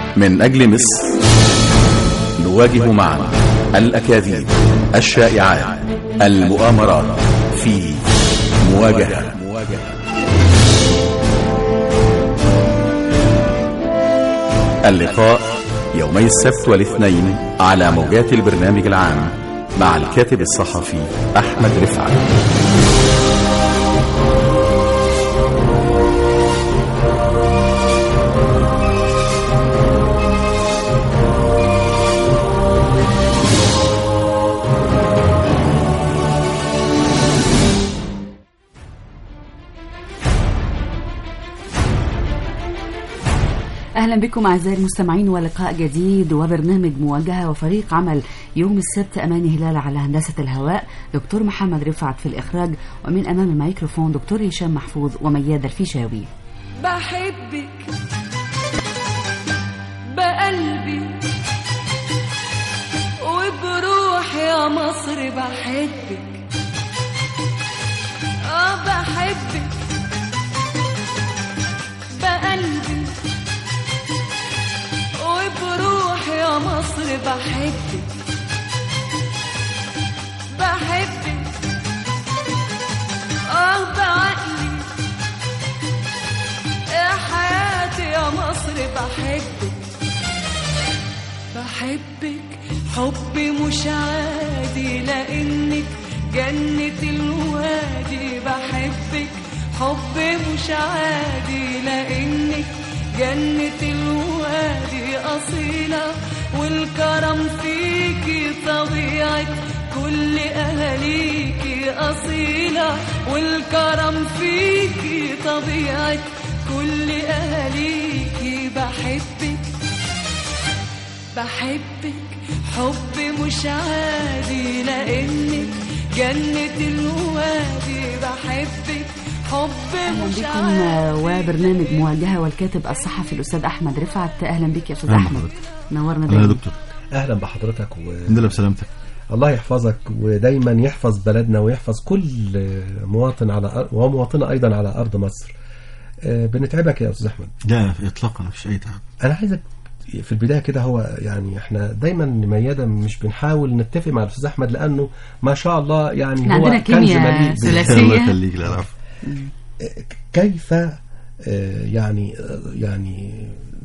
من أجل مصر نواجه معا الأكاذيب الشائعات المؤامرات في مواجهة اللقاء يومي السبت والاثنين على موجات البرنامج العام مع الكاتب الصحفي أحمد رفعت أهلا بكم أعزائي المستمعين ولقاء جديد وبرنامج مواجهة وفريق عمل يوم السبت أماني هلال على هندسة الهواء دكتور محمد رفعت في الإخراج ومن أمام الميكروفون دكتور هشام محفوظ وميادة الفيشاوي بحبك بقلبي وبروحي يا مصر بحبك اه بحبك بقلبي وبروحي يا مصر بحبك بحبك اه بعقلي يا حياتي يا مصر بحبك بحبك حبي مش عادي لانك جنة الوادي بحبك حبي مش عادي لانك جنة الوادي أصيلة والكرم فيكي طبيعة كل أهاليكي أصيلة والكرم فيكي طبيعة كل أهاليكي بحبك بحبك حب مش عادي لأنك جنة الوادي بحبك حب أهلا مش بكم عادي وبرنامج مواجهة والكاتب الصحفي الأستاذ أحمد رفعت أهلا بك يا أستاذ أهلا أحمد بحضرتك. نورنا الله يا دايما دكتور اهلا بحضرتك و... الحمد لله بسلامتك الله يحفظك ودايما يحفظ بلدنا ويحفظ كل مواطن على أر... ومواطنه ايضا على ارض مصر آه، بنتعبك يا استاذ احمد لا اطلاقا مفيش اي تعب انا عايزك في البدايه كده هو يعني احنا دايما ميادة مش بنحاول نتفق مع الاستاذ احمد لانه ما شاء الله يعني احنا هو عندنا كنز كيمياء مليء بال- ثلاثية. الله يخليك لا العفو كيف آه، يعني آه، يعني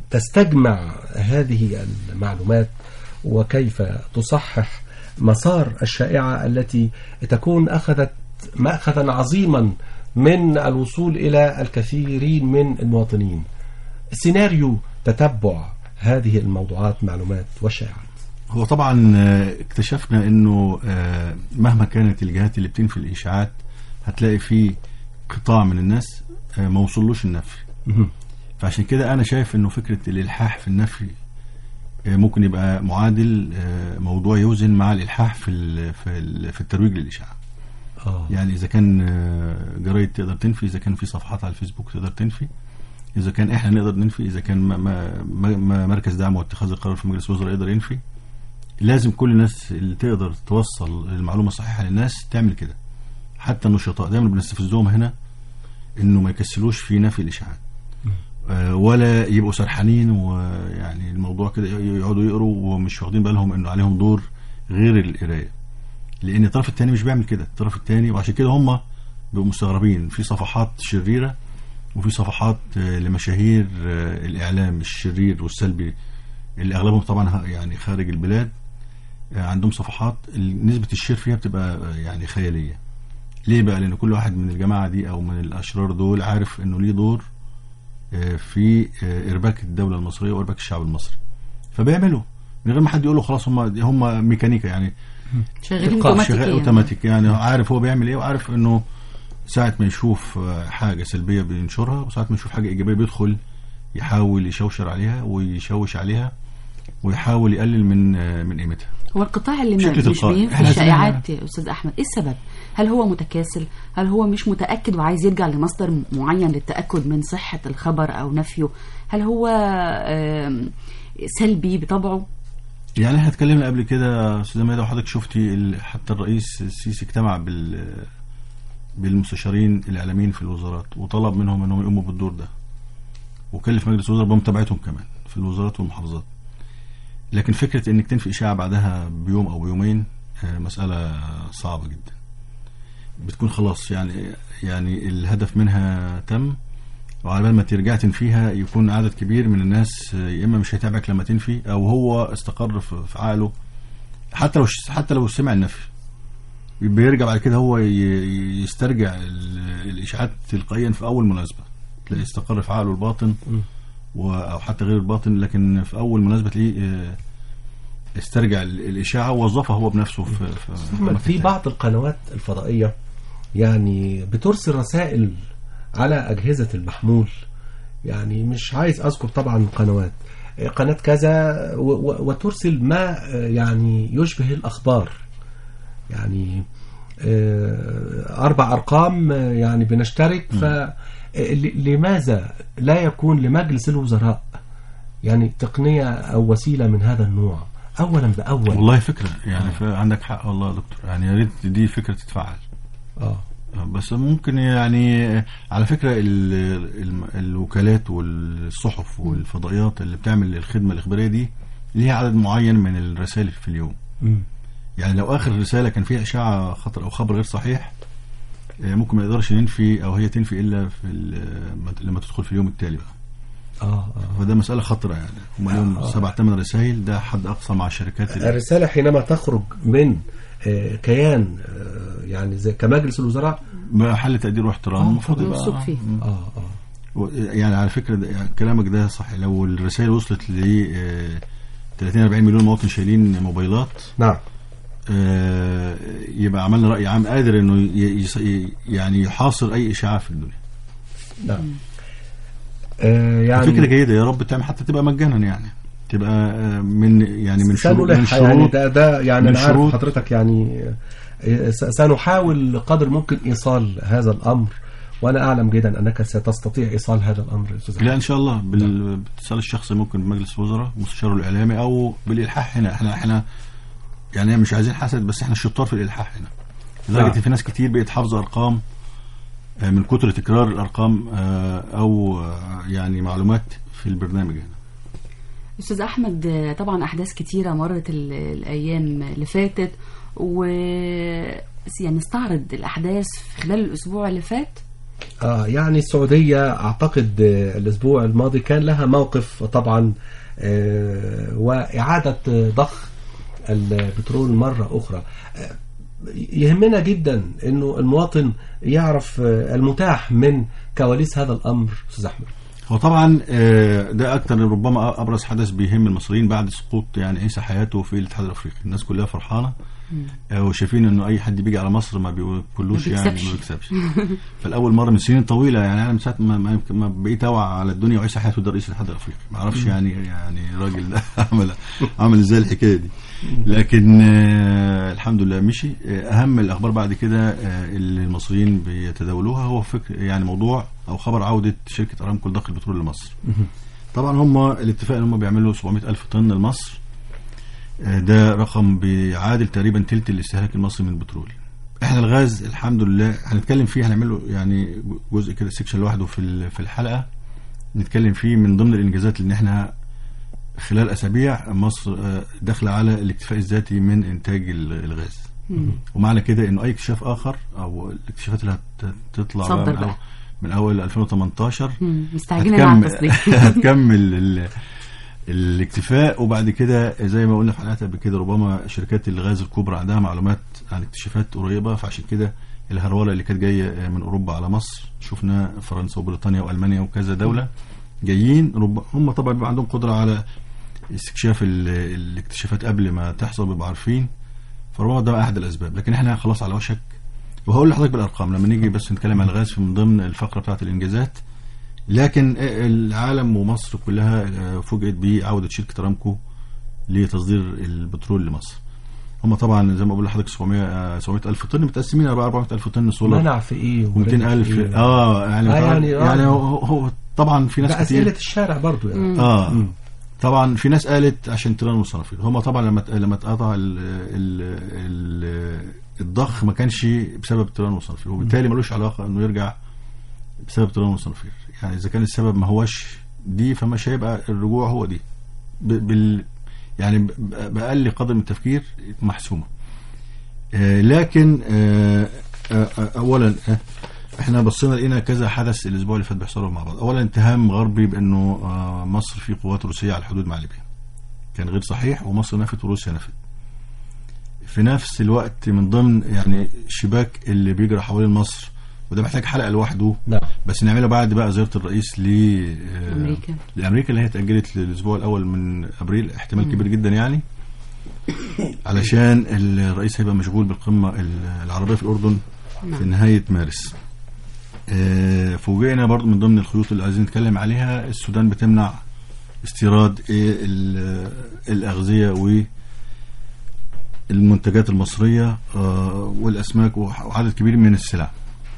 تستجمع هذه المعلومات وكيف تصحح مسار الشائعة التي تكون أخذت مأخذا عظيما من الوصول إلى الكثيرين من المواطنين سيناريو تتبع هذه الموضوعات معلومات والشائعات هو طبعا آه، اكتشفنا انه آه، مهما كانت الجهات اللي بتنفي الاشاعات هتلاقي في قطاع من الناس آه، ما وصلوش النفي فعشان كده انا شايف انه فكره الالحاح في النفي آه، ممكن يبقى معادل آه، موضوع يوزن مع الالحاح في ال- في ال- في الترويج للاشاعه آه. يعني اذا كان آه، جرايد تقدر تنفي اذا كان في صفحات على الفيسبوك تقدر تنفي اذا كان احنا نقدر ننفي اذا كان ما ما ما مركز دعم واتخاذ القرار في مجلس الوزراء يقدر ينفي لازم كل الناس اللي تقدر توصل المعلومه الصحيحه للناس تعمل كده حتى النشطاء دايما بنستفزهم هنا انه ما يكسلوش في نفي الاشاعات آه، ولا يبقوا سرحانين ويعني الموضوع كده يقعدوا يقروا ومش واخدين بالهم انه عليهم دور غير القرايه لان الطرف الثاني مش بيعمل كده الطرف الثاني وعشان كده هم بيبقوا مستغربين في صفحات شريره وفي صفحات آه، لمشاهير آه، الاعلام الشرير والسلبي اللي اغلبهم طبعا ه- يعني خارج البلاد آه، عندهم صفحات ال- نسبه الشير فيها بتبقى آه، يعني خياليه ليه بقى لان كل واحد من الجماعه دي او من الاشرار دول عارف انه ليه دور آه، في آه، ارباك الدوله المصريه وارباك الشعب المصري فبيعملوا من غير ما حد يقول له خلاص هم هم ميكانيكا يعني شغالين إيقاع شغال اوتوماتيكيا اوتوماتيك يعني عارف هو بيعمل ايه وعارف انه ساعة ما يشوف آه، حاجة سلبية بينشرها وساعة ما يشوف حاجة إيجابية بيدخل يحاول يشوشر عليها ويشوش عليها ويحاول يقلل من آه، من قيمتها هو القطاع اللي ما بشكل مش تلقائي. بينفي إحنا لازم الشائعات يا استاذ احمد ايه السبب هل هو متكاسل هل هو مش متاكد وعايز يرجع لمصدر معين للتاكد من صحه الخبر او نفيه هل هو آم، سلبي بطبعه يعني احنا اتكلمنا قبل كده يا استاذ ميادة وحضرتك شفتي ال- حتى الرئيس السيسي اجتمع بال بالمستشارين الاعلاميين في الوزارات وطلب منهم انهم يقوموا بالدور ده وكلف مجلس الوزراء بمتابعتهم كمان في الوزارات والمحافظات لكن فكره انك تنفي اشاعه بعدها بيوم او بيومين آه، مساله صعبه جدا بتكون خلاص يعني يعني الهدف منها تم وعلى بال ما ترجع تنفيها يكون عدد كبير من الناس آه، يا اما مش هيتابعك لما تنفي او هو استقر في في عقله حتى لو حتى لو سمع النفي بيرجع بعد كده هو ي- ي- يسترجع ال- الاشاعات تلقائيا في اول مناسبه تلاقيه استقر في عقله الباطن و او حتى غير الباطن لكن في اول مناسبه تلاقيه آه، استرجع ال- الاشاعه ووظفها هو بنفسه في في, أحمد، في مكان بعض القنوات الفضائية يعني بترسل رسائل على أجهزة المحمول يعني مش عايز أذكر طبعا قنوات قناة كذا و- و- وترسل ما يعني يشبه الأخبار يعني آه، أربع أرقام آه، يعني بنشترك فلماذا لا يكون لمجلس الوزراء يعني تقنية أو وسيلة من هذا النوع أولا بأول والله فكره يعني عندك حق والله يا دكتور يعني يا ريت دي فكره تتفعل آه. بس ممكن يعني على فكرة ال- ال- الوكالات والصحف والفضائيات اللي بتعمل الخدمة الإخبارية دي ليها عدد معين من الرسائل في اليوم مم. يعني لو آخر رسالة كان فيها إشاعة خطر أو خبر غير صحيح آه، ممكن ما يقدرش ينفي أو هي تنفي إلا في ال- لما تدخل في اليوم التالي بقى آه آه. فده مسألة خطرة يعني هم لهم سبع ثمان رسائل ده حد أقصى مع الشركات اللي الرسالة حينما تخرج من آه، كيان آه، يعني زي كمجلس الوزراء محل تقدير واحترام المفروض موثوق فيه. اه اه و- يعني على فكره ده يعني كلامك ده صح لو الرسائل وصلت ل آه، 30 40 مليون مواطن شايلين موبايلات نعم آه، يبقى عملنا راي عام قادر انه ي- يص- ي- يعني يحاصر اي اشاعه في الدنيا نعم آه يعني فكره جيده يا رب تعمل حتى تبقى مجانا يعني تبقى آه، من يعني من شروط من سنلح يعني شروط ده ده يعني من انا عارف شروط- حضرتك يعني آه، س- سنحاول قدر ممكن ايصال هذا الامر وانا اعلم جدا انك ستستطيع ايصال هذا الامر يا استاذ لا أحمد. ان شاء الله بال- بالاتصال الشخصي ممكن بمجلس الوزراء مستشاره الاعلامي او بالالحاح هنا احنا احنا يعني مش عايزين حسد بس احنا الشطار في الالحاح هنا لدرجه نعم. ان في ناس كتير بقت حافظه ارقام آه، من كتر تكرار الارقام آه، او آه، يعني معلومات في البرنامج هنا استاذ احمد آه، طبعا احداث كتيره مرت ال- الايام اللي فاتت و يعني استعرض الاحداث في خلال الاسبوع اللي فات آه يعني السعودية أعتقد آه، الأسبوع الماضي كان لها موقف طبعا آه وإعادة آه، ضخ البترول مرة أخرى آه، يهمنا جدا أنه المواطن يعرف آه، المتاح من كواليس هذا الأمر أستاذ أحمد هو طبعا آه، ده اكتر ربما ابرز حدث بيهم المصريين بعد سقوط يعني عيسى حياته في الاتحاد الافريقي الناس كلها فرحانه آه، وشايفين انه اي حد بيجي على مصر ما بيقولوش ما يعني بيكسبش. ما بيكسبش فالاول مره من سنين طويله يعني انا من ساعه ما, ما, ما بقيت اوعى على الدنيا وعيسى حياته ده رئيس الاتحاد الافريقي ما اعرفش يعني يعني الراجل ده عمل عمل ازاي الحكايه دي لكن آه الحمد لله مشي آه اهم الاخبار بعد كده آه اللي المصريين بيتداولوها هو فكر يعني موضوع او خبر عوده شركه ارامكو لضخ البترول لمصر طبعا هم الاتفاق ان هم بيعملوا 700 الف طن لمصر آه، ده رقم بيعادل تقريبا تلت الاستهلاك المصري من البترول احنا الغاز الحمد لله هنتكلم فيه هنعمله يعني جزء كده سيكشن لوحده في ال- في الحلقه نتكلم فيه من ضمن الانجازات ان احنا خلال اسابيع مصر آه، داخله على الاكتفاء الذاتي من انتاج ال- الغاز ومعنى كده انه اي اكتشاف اخر او الاكتشافات اللي هتطلع صدر بقى من, بقى. أول من اول 2018 مم، مستعجلين على هتكمل التصديق هتكمل ال- الاكتفاء وبعد كده زي ما قلنا في حلقات قبل كده ربما شركات الغاز الكبرى عندها معلومات عن اكتشافات قريبه فعشان كده الهروله اللي كانت جايه من اوروبا على مصر شفنا فرنسا وبريطانيا والمانيا وكذا دوله جايين رب هم طبعا بيبقى عندهم قدره على استكشاف ال- الاكتشافات قبل ما تحصل بيبقوا عارفين فربما ده احد الاسباب لكن احنا خلاص على وشك وهقول لحضرتك بالارقام لما نيجي بس نتكلم عن الغاز في من ضمن الفقره بتاعت الانجازات لكن العالم ومصر كلها فوجئت بعودة شركة ارامكو لتصدير البترول لمصر هم طبعا زي ما بقول لحضرتك 700 700 الف طن متقسمين على 400 الف طن سولار منع في إيه و200 ورجع في الف إيه؟ اه يعني آه، يعني, يعني- آه. يعني هو, هو طبعا في ناس ده كتير أسئلة الشارع برضو يعني اه مم. طبعا في ناس قالت عشان تيران والصنافير هم طبعا لما لما اتقطع ال ال ال الضخ ما كانش بسبب تيران والصنافير وبالتالي ملوش علاقه انه يرجع بسبب تيران والصنافير يعني اذا كان السبب ما هوش دي فمش هيبقى الرجوع هو دي ب- بال يعني ب- ب- بأقل قدر من التفكير محسومة آه، لكن آه، آه، آه، أولا آه، احنا بصينا لقينا كذا حدث الأسبوع اللي فات بيحصلوا مع بعض أولا اتهام غربي بأنه آه، مصر في قوات روسية على الحدود مع ليبيا كان غير صحيح ومصر نفت وروسيا نفت في نفس الوقت من ضمن يعني الشباك اللي بيجري حوالين مصر وده محتاج حلقة لوحده نعم بس نعملها بعد بقى زياره الرئيس ل آه، أمريكا. لامريكا اللي هي اتاجلت للاسبوع الاول من ابريل احتمال كبير جدا يعني علشان الرئيس هيبقى مشغول بالقمه ال- العربيه في الاردن في نهايه مارس آه، فوجئنا برضو من ضمن الخيوط اللي عايزين نتكلم عليها السودان بتمنع استيراد إيه ال- الاغذيه والمنتجات المصريه آه، والاسماك وعدد كبير من السلع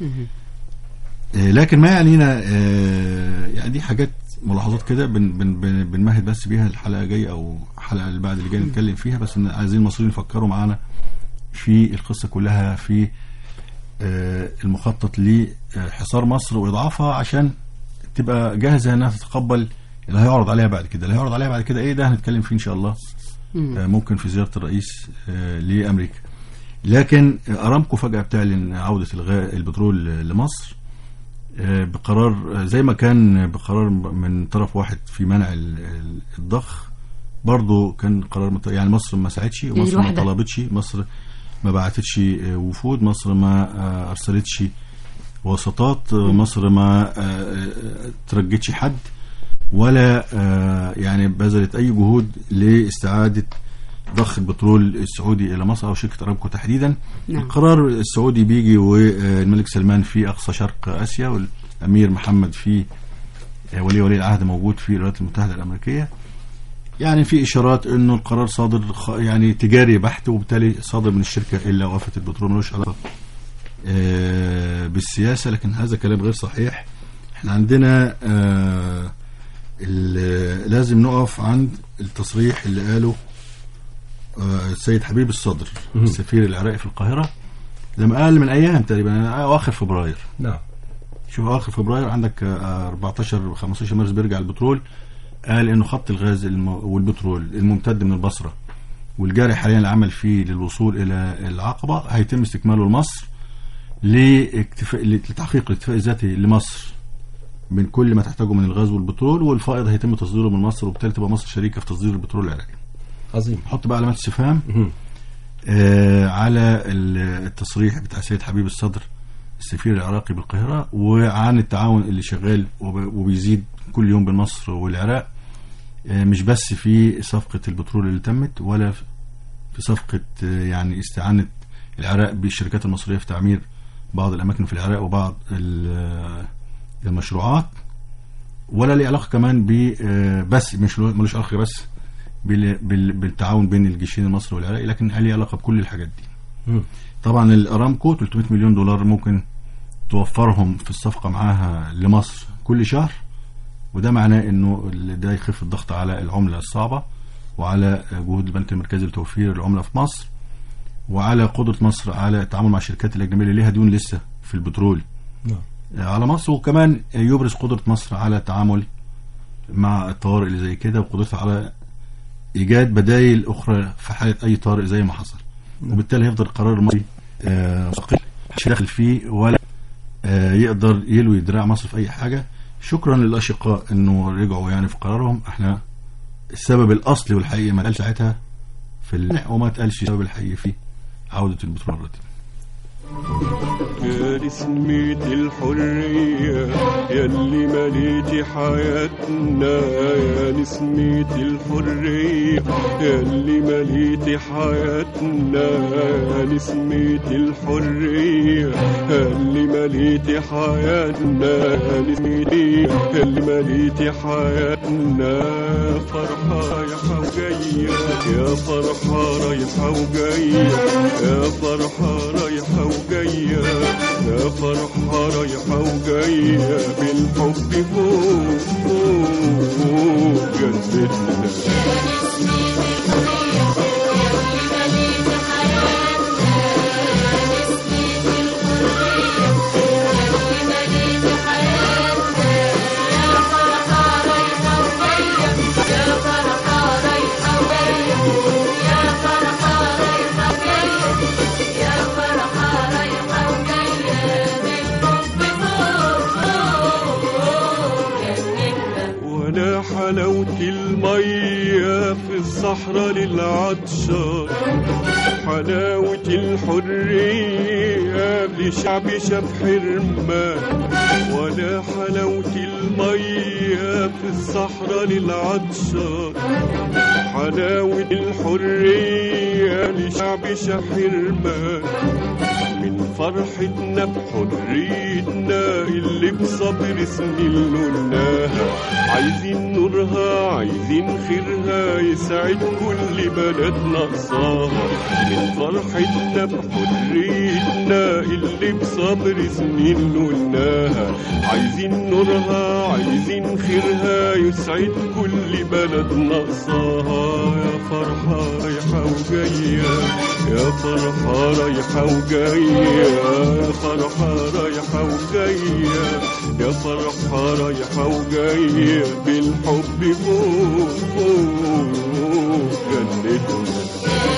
آه، لكن ما يعنينا آه، يعني دي حاجات ملاحظات كده بن بن بن بنمهد بس بيها الحلقه الجايه او الحلقه اللي بعد اللي جايه نتكلم فيها بس إن عايزين المصريين يفكروا معانا في القصه كلها في آه، المخطط لحصار مصر واضعافها عشان تبقى جاهزه انها تتقبل اللي هيعرض عليها بعد كده اللي هيعرض عليها بعد كده ايه ده هنتكلم فيه ان شاء الله آه، ممكن في زياره الرئيس آه، لامريكا لكن ارامكو فجاه بتعلن عوده الغاء البترول لمصر آه، بقرار آه، زي ما كان بقرار من طرف واحد في منع ال- ال- الضخ برضه كان قرار مت... يعني مصر ما ساعدش مصر ما الوحدة. طلبتش مصر ما بعتتش آه، وفود مصر ما آه، ارسلتش وسطات آه، مصر ما آه، آه، ترجتش حد ولا آه، يعني بذلت اي جهود لاستعاده ضخ البترول السعودي الى مصر او شركه ارامكو تحديدا نعم. القرار السعودي بيجي والملك سلمان في اقصى شرق اسيا والامير محمد في آه، ولي ولي العهد موجود في الولايات المتحده الامريكيه يعني في اشارات انه القرار صادر خ- يعني تجاري بحت وبالتالي صادر من الشركه الا وقفت البترول ملوش علاقه آه، بالسياسه لكن هذا كلام غير صحيح احنا عندنا آه، ال- لازم نقف عند التصريح اللي قاله آه، السيد حبيب الصدر السفير العراقي في القاهره لما قال من ايام تقريبا اواخر فبراير نعم شوف اواخر فبراير عندك آه، 14 15 مارس بيرجع البترول قال انه خط الغاز الم- والبترول الممتد من البصره والجاري حاليا العمل فيه للوصول الى العقبه هيتم استكماله لمصر لاكتفاء لتحقيق الاكتفاء الذاتي لمصر من كل ما تحتاجه من الغاز والبترول والفائض هيتم تصديره من مصر وبالتالي تبقى مصر شريكه في تصدير البترول العراقي. عظيم حط بقى علامات استفهام آه على ال- التصريح بتاع سيد حبيب الصدر السفير العراقي بالقاهرة وعن التعاون اللي شغال وب- وبيزيد كل يوم بين مصر والعراق آه مش بس في صفقة البترول اللي تمت ولا في صفقة آه يعني استعانة العراق بالشركات المصرية في تعمير بعض الأماكن في العراق وبعض ال- المشروعات ولا ليه علاقة كمان ب آه، بس مش له- ملوش علاقة بس بال- بال- بالتعاون بين الجيشين المصري والعراقي لكن ليه علاقه بكل الحاجات دي. مم. طبعا الارامكو 300 مليون دولار ممكن توفرهم في الصفقه معاها لمصر كل شهر وده معناه انه ال- ده يخف الضغط على العمله الصعبه وعلى جهود البنك المركزي لتوفير العمله في مصر وعلى قدره مصر على التعامل مع الشركات الاجنبيه اللي ليها ديون لسه في البترول نعم على مصر وكمان يبرز قدرة مصر على التعامل مع الطوارئ اللي زي كده وقدرتها على إيجاد بدائل أخرى في حالة أي طارئ زي ما حصل وبالتالي هيفضل القرار المصري آه، مستقل مش داخل فيه ولا آه، يقدر يلوي دراع مصر في أي حاجة شكرا للأشقاء إنه رجعوا يعني في قرارهم احنا السبب الأصلي والحقيقي ما قالش ساعتها في ال- وما اتقالش السبب الحقيقي في عودة البترول الرتيب يا نسمة الحرية يلي مليتي حياتنا يا نسمة الحرية يلي مليتي حياتنا يا نسمة الحرية يلي مليتي حياتنا يا نسمة يلي مليتي حياتنا فرحة رايحة وجاية يا فرحة رايحة وجاية يا فرحة رايحة وجاية يا فرحة رايحة وجاية بالحب فوق فوق جنتنا يا فرحة حلاوة المية في الصحراء للعطشان حلاوة الحرية لشعب شاف حرمان ولا حلاوة المية في الصحراء للعطشان حلاوة الحرية لشعب شاف حرمان من فرحتنا بحريتنا اللي بصبر سنين لقناها عايزين نورها عايزين خيرها يسعد كل بلد ناقصاها من فرحتنا بحريتنا اللي بصبر سنين لقناها عايزين نورها عايزين خيرها يسعد كل بلد ناقصاها يا فرحة رايحة وجاية يا فرحة رايحة وجاية يا فرحة رايحة وجاية يا فرحة رايحة وجاية بالحب فوق فوق جنتنا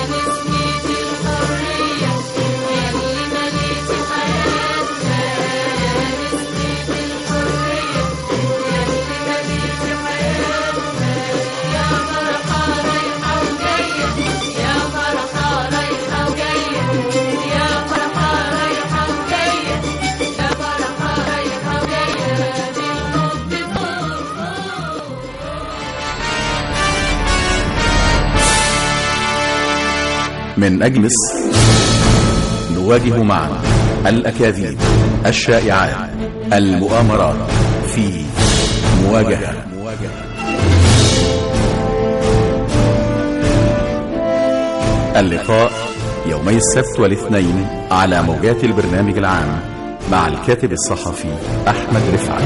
من أجل مصر نواجه معا الأكاذيب الشائعات المؤامرات في مواجهة اللقاء يومي السبت والاثنين على موجات البرنامج العام مع الكاتب الصحفي أحمد رفعت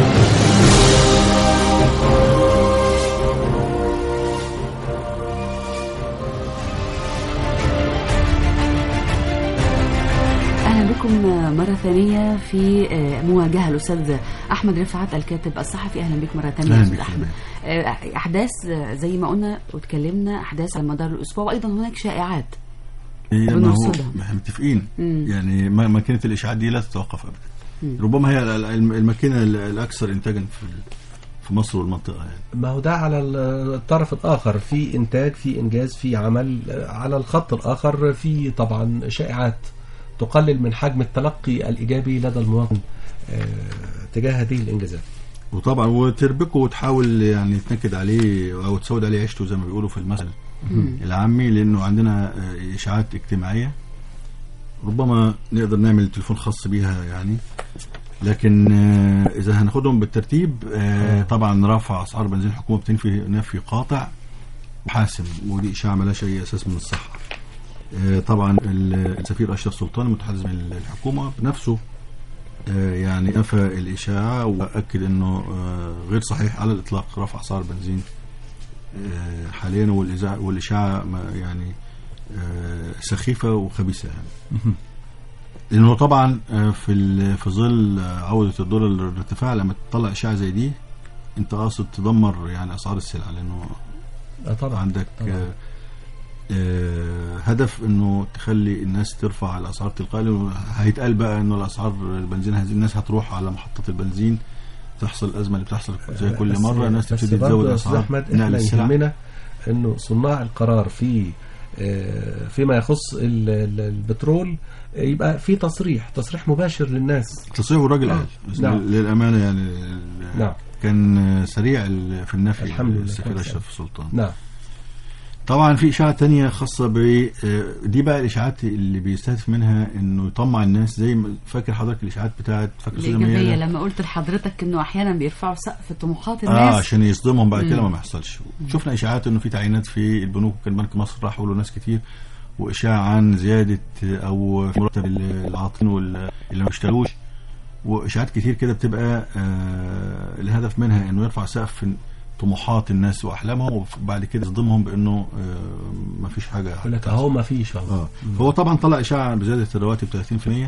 اهلا بكم مره ثانيه في آه، مواجهه الاستاذ احمد رفعت الكاتب الصحفي اهلا بك مره ثانيه أهلا استاذ بك، احمد آه، احداث آه، زي ما قلنا واتكلمنا احداث على مدار الاسبوع وايضا هناك شائعات هي ما هو بنرصدها. ما احنا متفقين مم. يعني ما- ماكينه الاشعاعات دي لا تتوقف ابدا ربما هي ال- ال- الماكينه ال- الاكثر انتاجا في ال- في مصر والمنطقه يعني ما هو ده على الطرف الآخر في إنتاج في إنجاز في عمل على الخط الآخر في طبعا شائعات تقلل من حجم التلقي الإيجابي لدى المواطن آه، تجاه هذه الإنجازات وطبعا وتربكه وتحاول يعني تنكد عليه او تسود عليه عيشته زي ما بيقولوا في المثل العامي لانه عندنا آه، اشاعات اجتماعيه ربما نقدر نعمل تليفون خاص بيها يعني لكن آه، اذا هناخدهم بالترتيب آه، طبعا رفع اسعار بنزين الحكومه بتنفي نفي قاطع وحاسم ودي اشاعه مالهاش اي اساس من الصحه آه، طبعا ال- السفير اشرف سلطان المتحدث من الحكومه بنفسه آه، يعني نفى الإشاعة وأكد أنه آه، غير صحيح على الإطلاق رفع أسعار البنزين آه، حاليا والإذاعة- والإشاعة ما- يعني آه، سخيفة وخبيثة يعني لأنه طبعا آه، في ال- في ظل آه، عودة الدولار للارتفاع لما تطلع إشاعة زي دي أنت قاصد تدمر يعني أسعار السلع لأنه آه، طبعا عندك طبعاً. آه، آه، هدف انه تخلي الناس ترفع الاسعار تلقائيا لأنه هيتقال بقى انه الاسعار البنزين هذه الناس هتروح على محطه البنزين تحصل الازمه اللي بتحصل زي كل بس- مره الناس بس تبتدي برضه تزود يا أستاذ اسعار أحمد نقل احنا السلع يهمنا انه صناع القرار في آه، فيما يخص ال- ال- البترول آه، يبقى في تصريح تصريح مباشر للناس تصريح والراجل آه. قال بس نعم. للامانه يعني ال- نعم. كان آه، سريع ال- في النفي الحمد لله. السفير كويس. اشرف سلطان نعم طبعا في اشاعه تانية خاصه ب آه، دي بقى الاشاعات اللي بيستهدف منها انه يطمع الناس زي ما فاكر حضرتك الاشاعات بتاعت فاكر أستاذة الايجابيه ميادة؟ لما قلت لحضرتك انه احيانا بيرفعوا سقف طموحات اه الناس عشان يصدمهم بعد كده مم. ما ما يحصلش شفنا اشاعات انه في تعيينات في البنوك وكان بنك مصر راح له ناس كتير واشاعه عن زياده او في مرتب العاطين واللي ما اشتغلوش واشاعات كتير كده بتبقى آه الهدف منها انه يرفع سقف طموحات الناس واحلامهم وبعد كده يصدمهم بانه آه ما فيش حاجه يقول لك اهو ما فيش اهو اه هو طبعا طلع اشاعه بزياده الرواتب 30%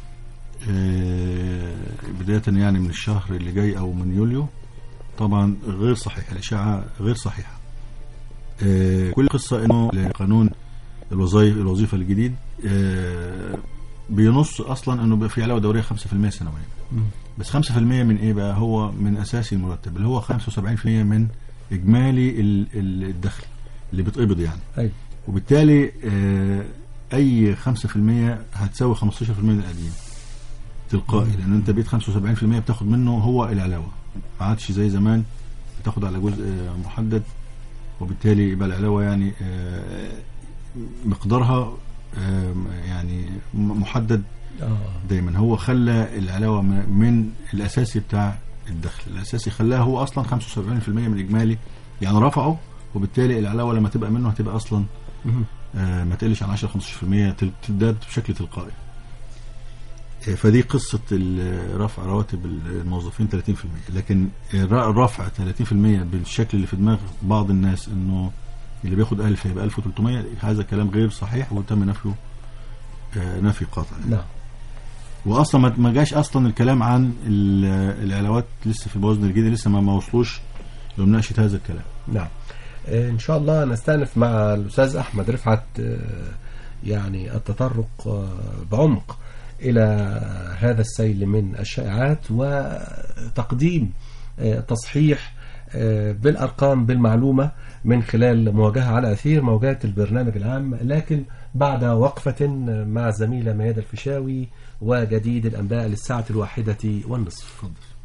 آه، بدايه يعني من الشهر اللي جاي او من يوليو طبعا غير صحيح الاشاعه غير صحيحه آه، كل قصه انه قانون الوظائف الوظيفه الجديد آه، بينص اصلا انه بيبقى في علاوه دوريه 5% سنويا بس 5% من ايه بقى هو من اساسي المرتب اللي هو 75% من اجمالي ال- ال- الدخل اللي بيتقبض يعني ايوه وبالتالي آه، اي 5% هتساوي 15% من القديم تلقائي لان انت بقيت 75% بتاخد منه هو العلاوه ما عادش زي زمان بتاخد على جزء آه، محدد وبالتالي يبقى العلاوه يعني آه، مقدارها آه، يعني م- محدد اه دايما هو خلى العلاوه م- من الاساسي بتاع الدخل الاساسي خلاها هو اصلا 75% من اجمالي يعني رفعه وبالتالي العلاوه لما تبقى منه هتبقى اصلا مهم. آه، ما تقلش عن 10 15% تل- ده بشكل تلقائي آه، فدي قصة ال- رفع رواتب الموظفين 30% لكن الر- الرفع 30% بالشكل اللي في دماغ بعض الناس انه اللي بياخد 1000 هيبقى 1300 هذا كلام غير صحيح وتم نفيه آه، نفي قاطع نعم واصلا ما- ما جاش اصلا الكلام عن ال- العلاوات لسه في الوزن الجديد لسه ما ما وصلوش لمناقشه هذا الكلام نعم آه، ان شاء الله نستأنف مع الاستاذ احمد رفعت آه، يعني التطرق آه، بعمق الى هذا السيل من الشائعات وتقديم آه، تصحيح آه، بالارقام بالمعلومه من خلال مواجهه على اثير موجات البرنامج العام لكن بعد وقفه مع الزميله ميادة الفيشاوي وجديد الانباء للساعه الواحده والنصف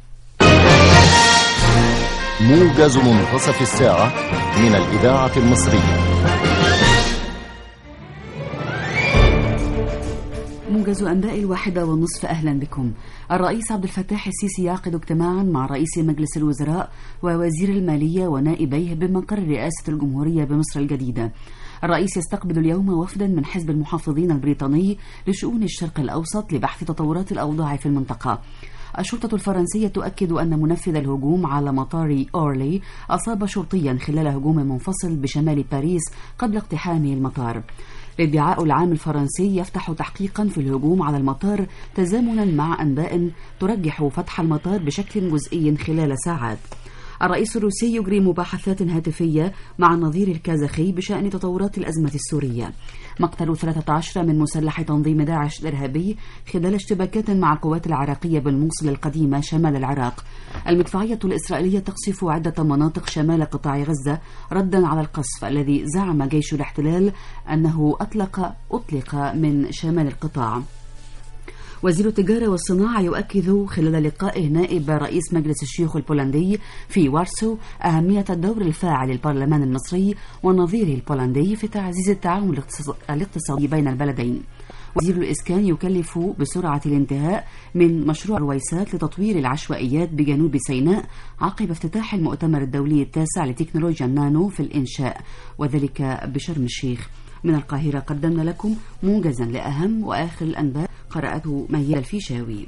موجز منتصف الساعة من الإذاعة المصرية موجز أنباء الواحدة والنصف أهلا بكم الرئيس عبد الفتاح السيسي يعقد اجتماعا مع رئيس مجلس الوزراء ووزير المالية ونائبيه بمقر رئاسة الجمهورية بمصر الجديدة الرئيس يستقبل اليوم وفدا من حزب المحافظين البريطاني لشؤون الشرق الأوسط لبحث تطورات الأوضاع في المنطقة الشرطة الفرنسية تؤكد أن منفذ الهجوم على مطار أورلي أصاب شرطيا خلال هجوم منفصل بشمال باريس قبل اقتحامه المطار الادعاء العام الفرنسي يفتح تحقيقا في الهجوم على المطار تزامنا مع أنباء ترجح فتح المطار بشكل جزئي خلال ساعات الرئيس الروسي يجري مباحثات هاتفية مع النظير الكازاخي بشأن تطورات الأزمة السورية مقتل 13 من مسلح تنظيم داعش الإرهابي خلال اشتباكات مع القوات العراقية بالموصل القديمة شمال العراق المدفعية الإسرائيلية تقصف عدة مناطق شمال قطاع غزة ردا على القصف الذي زعم جيش الاحتلال أنه أطلق أطلق من شمال القطاع وزير التجارة والصناعة يؤكد خلال لقائه نائب رئيس مجلس الشيوخ البولندي في وارسو أهمية الدور الفاعل للبرلمان المصري ونظيره البولندي في تعزيز التعاون الاقتص- الاقتصادي بين البلدين وزير الإسكان يكلف بسرعة الانتهاء من مشروع رويسات لتطوير العشوائيات بجنوب سيناء عقب افتتاح المؤتمر الدولي التاسع لتكنولوجيا النانو في الإنشاء وذلك بشرم الشيخ من القاهرة قدمنا لكم موجزا لأهم وآخر الأنباء قرأته ميال الفيشاوي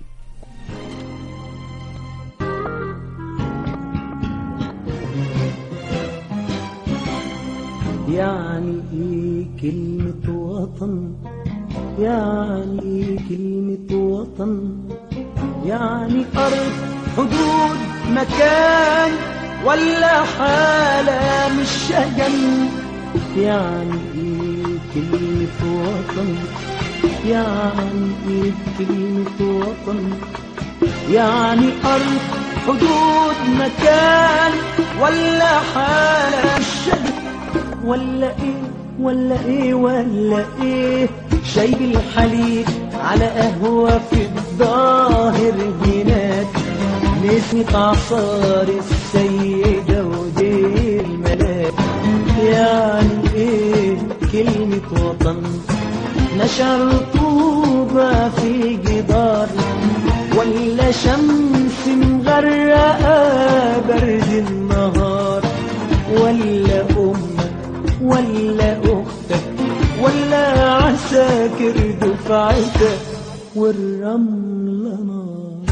يعني ايه كلمة وطن يعني ايه كلمة وطن يعني أرض حدود مكان ولا حالة مش شجن يعني ايه كلمة وطن يعني ايه كلمة وطن يعني أرض حدود مكان ولا حالة مش شجن ولا ايه ولا ايه ولا ايه شاي بالحليب على قهوة في الظاهر هناك نسمة عصار السيدة ودي الملاك يعني ايه كلمة وطن نشر طوبة في جدار ولا شمس مغرقة برد النهار ولا أمك ولا أختك ولا عساكر دفعتك والرملة نار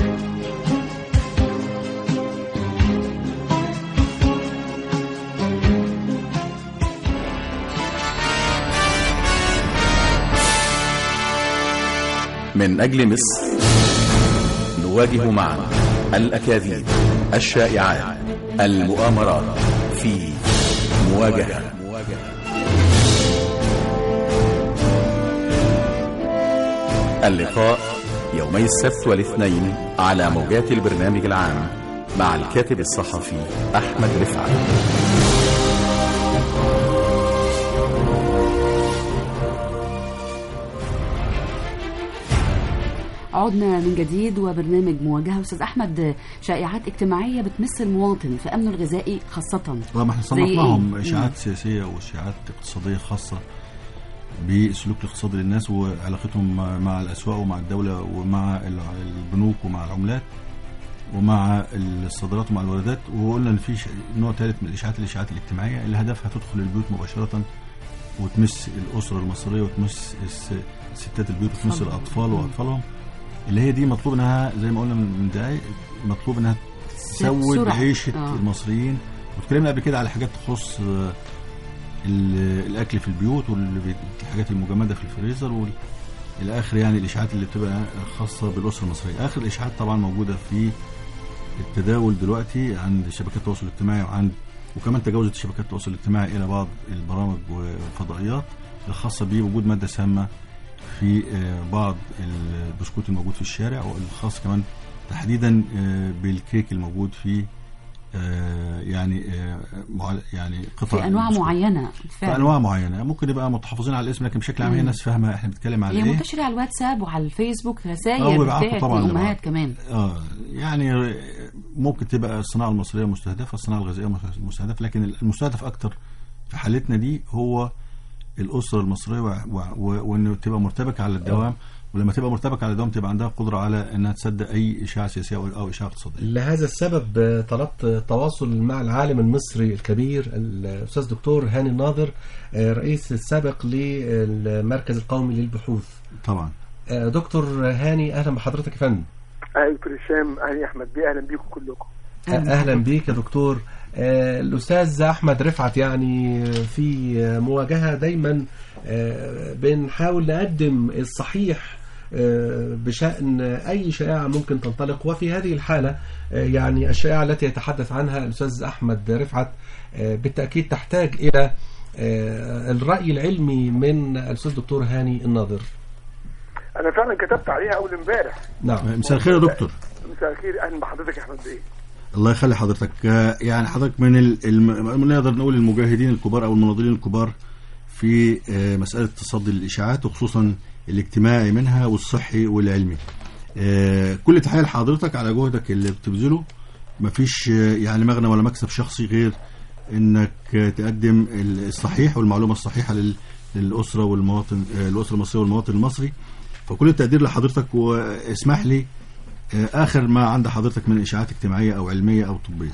من أجل مصر نواجه معا الأكاذيب الشائعات المؤامرات في مواجهة اللقاء يومي السبت والاثنين على موجات البرنامج العام مع الكاتب الصحفي أحمد رفعت عدنا من جديد وبرنامج مواجهة أستاذ أحمد شائعات اجتماعية بتمس المواطن في أمنه الغذائي خاصة طبعا ما احنا زي صنفناهم إيه؟ اشاعات سياسيه واشاعات اقتصاديه خاصه بالسلوك الاقتصادي للناس وعلاقتهم مع- مع الاسواق ومع الدوله ومع ال- البنوك ومع العملات ومع الصادرات ومع الواردات وقلنا ان في ش- نوع ثالث من الاشاعات الاشاعات الاجتماعيه اللي هدفها تدخل البيوت مباشره وتمس الاسره المصريه وتمس الس- ستات البيوت وتمس أطفالهم. الاطفال واطفالهم اللي هي دي مطلوب انها زي ما قلنا من من دقايق مطلوب انها تسود سرعة. عيشه آه. المصريين واتكلمنا قبل كده على حاجات تخص آه، ال- الاكل في البيوت والحاجات المجمده في الفريزر وال الى اخر يعني الاشاعات اللي بتبقى خاصه بالاسره المصريه اخر الاشاعات طبعا موجوده في التداول دلوقتي عند شبكات التواصل الاجتماعي وعند وكمان تجاوزت شبكات التواصل الاجتماعي الى بعض البرامج والفضائيات الخاصه بوجود ماده سامه في آه، بعض البسكوت الموجود في الشارع والخاص كمان تحديدا آه، بالكيك الموجود في آه، يعني آه، معل- يعني قطع في أنواع البسكوت. معينة في فعلا انواع معينه ممكن يبقى متحفظين على الاسم لكن بشكل عام هي مم. الناس فاهمه احنا بنتكلم على هي ايه منتشرة على الواتساب وعلى الفيسبوك آه، رسائل وبيبعتوا بتاعت طبعاً الأمهات لبعض. كمان اه يعني ممكن تبقى الصناعه المصريه مستهدفه الصناعه الغذائيه مستهدفه لكن المستهدف اكتر في حالتنا دي هو الاسره المصريه و- و- و- وانه تبقى مرتبكه على الدوام ولما تبقى مرتبكه على الدوام تبقى عندها قدره على انها تصدق اي اشاعه سياسيه او أو اشاعه اقتصاديه لهذا السبب آه، طلبت تواصل مع العالم المصري الكبير الأستاذ دكتور هاني الناظر آه، رئيس السابق للمركز القومي للبحوث طبعا آه، دكتور هاني أهلا بحضرتك يا فندم اهلا دكتور هشام اهلا احمد بيه اهلا بيكم كلكم اهلا بيك يا دكتور آه، الاستاذ احمد رفعت يعني في مواجهه دايما آه، بنحاول نقدم الصحيح آه، بشان اي شائعه ممكن تنطلق وفي هذه الحاله آه، يعني الشائعه التي يتحدث عنها الاستاذ احمد رفعت آه، بالتاكيد تحتاج الى آه، الراي العلمي من الاستاذ دكتور هاني الناظر انا فعلا كتبت عليها اول امبارح نعم مساء الخير يا دكتور مساء الخير اهلا بحضرتك يا احمد بيه الله يخلي حضرتك آه، يعني حضرتك من ال- الم... نقدر نقول المجاهدين الكبار او المناضلين الكبار في آه، مساله تصدي للاشاعات وخصوصا الاجتماعي منها والصحي والعلمي. آه، كل تحيه لحضرتك على جهدك اللي بتبذله مفيش آه، يعني مغنى ولا مكسب شخصي غير انك آه، تقدم الصحيح والمعلومه الصحيحه لل- للاسره والمواطن آه، الاسره المصريه والمواطن المصري فكل التقدير لحضرتك واسمح لي آه، اخر ما عند حضرتك من اشاعات اجتماعيه او علميه او طبيه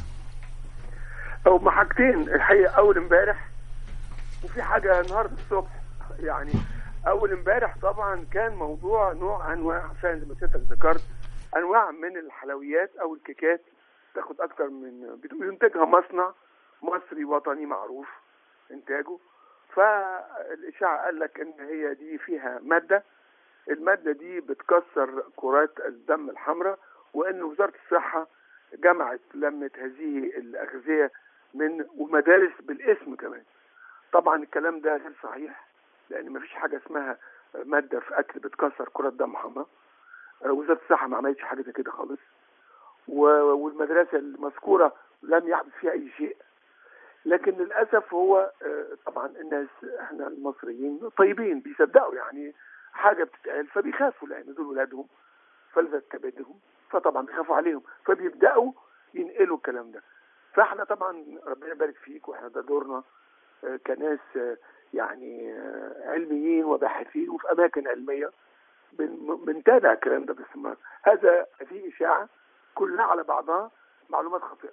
او ما حاجتين الحقيقه اول امبارح وفي حاجه النهارده الصبح يعني اول امبارح طبعا كان موضوع نوع انواع فعلا زي ما سيادتك ذكرت انواع من الحلويات او الكيكات تاخد اكتر من بينتجها مصنع مصري وطني معروف انتاجه فالاشاعه قال لك ان هي دي فيها ماده الماده دي بتكسر كرات الدم الحمراء وان وزاره الصحه جمعت لمت هذه الاغذيه من ومدارس بالاسم كمان طبعا الكلام ده غير صحيح لان مفيش حاجه اسمها ماده في اكل بتكسر كرات دم حمراء آه، وزاره الصحه ما عملتش حاجه زي كده خالص و- والمدرسه المذكوره لم يحدث فيها اي شيء لكن للاسف هو آه، طبعا الناس احنا المصريين طيبين بيصدقوا يعني حاجه بتتقال فبيخافوا لان دول ولادهم فلذة كبدهم فطبعا بيخافوا عليهم فبيبداوا ينقلوا الكلام ده فاحنا طبعا ربنا يبارك فيك واحنا ده دورنا آه، كناس آه، يعني آه، علميين وباحثين وفي اماكن علميه بن- بنتابع الكلام ده باستمرار هذا هذه اشاعه كلها على بعضها معلومات خاطئه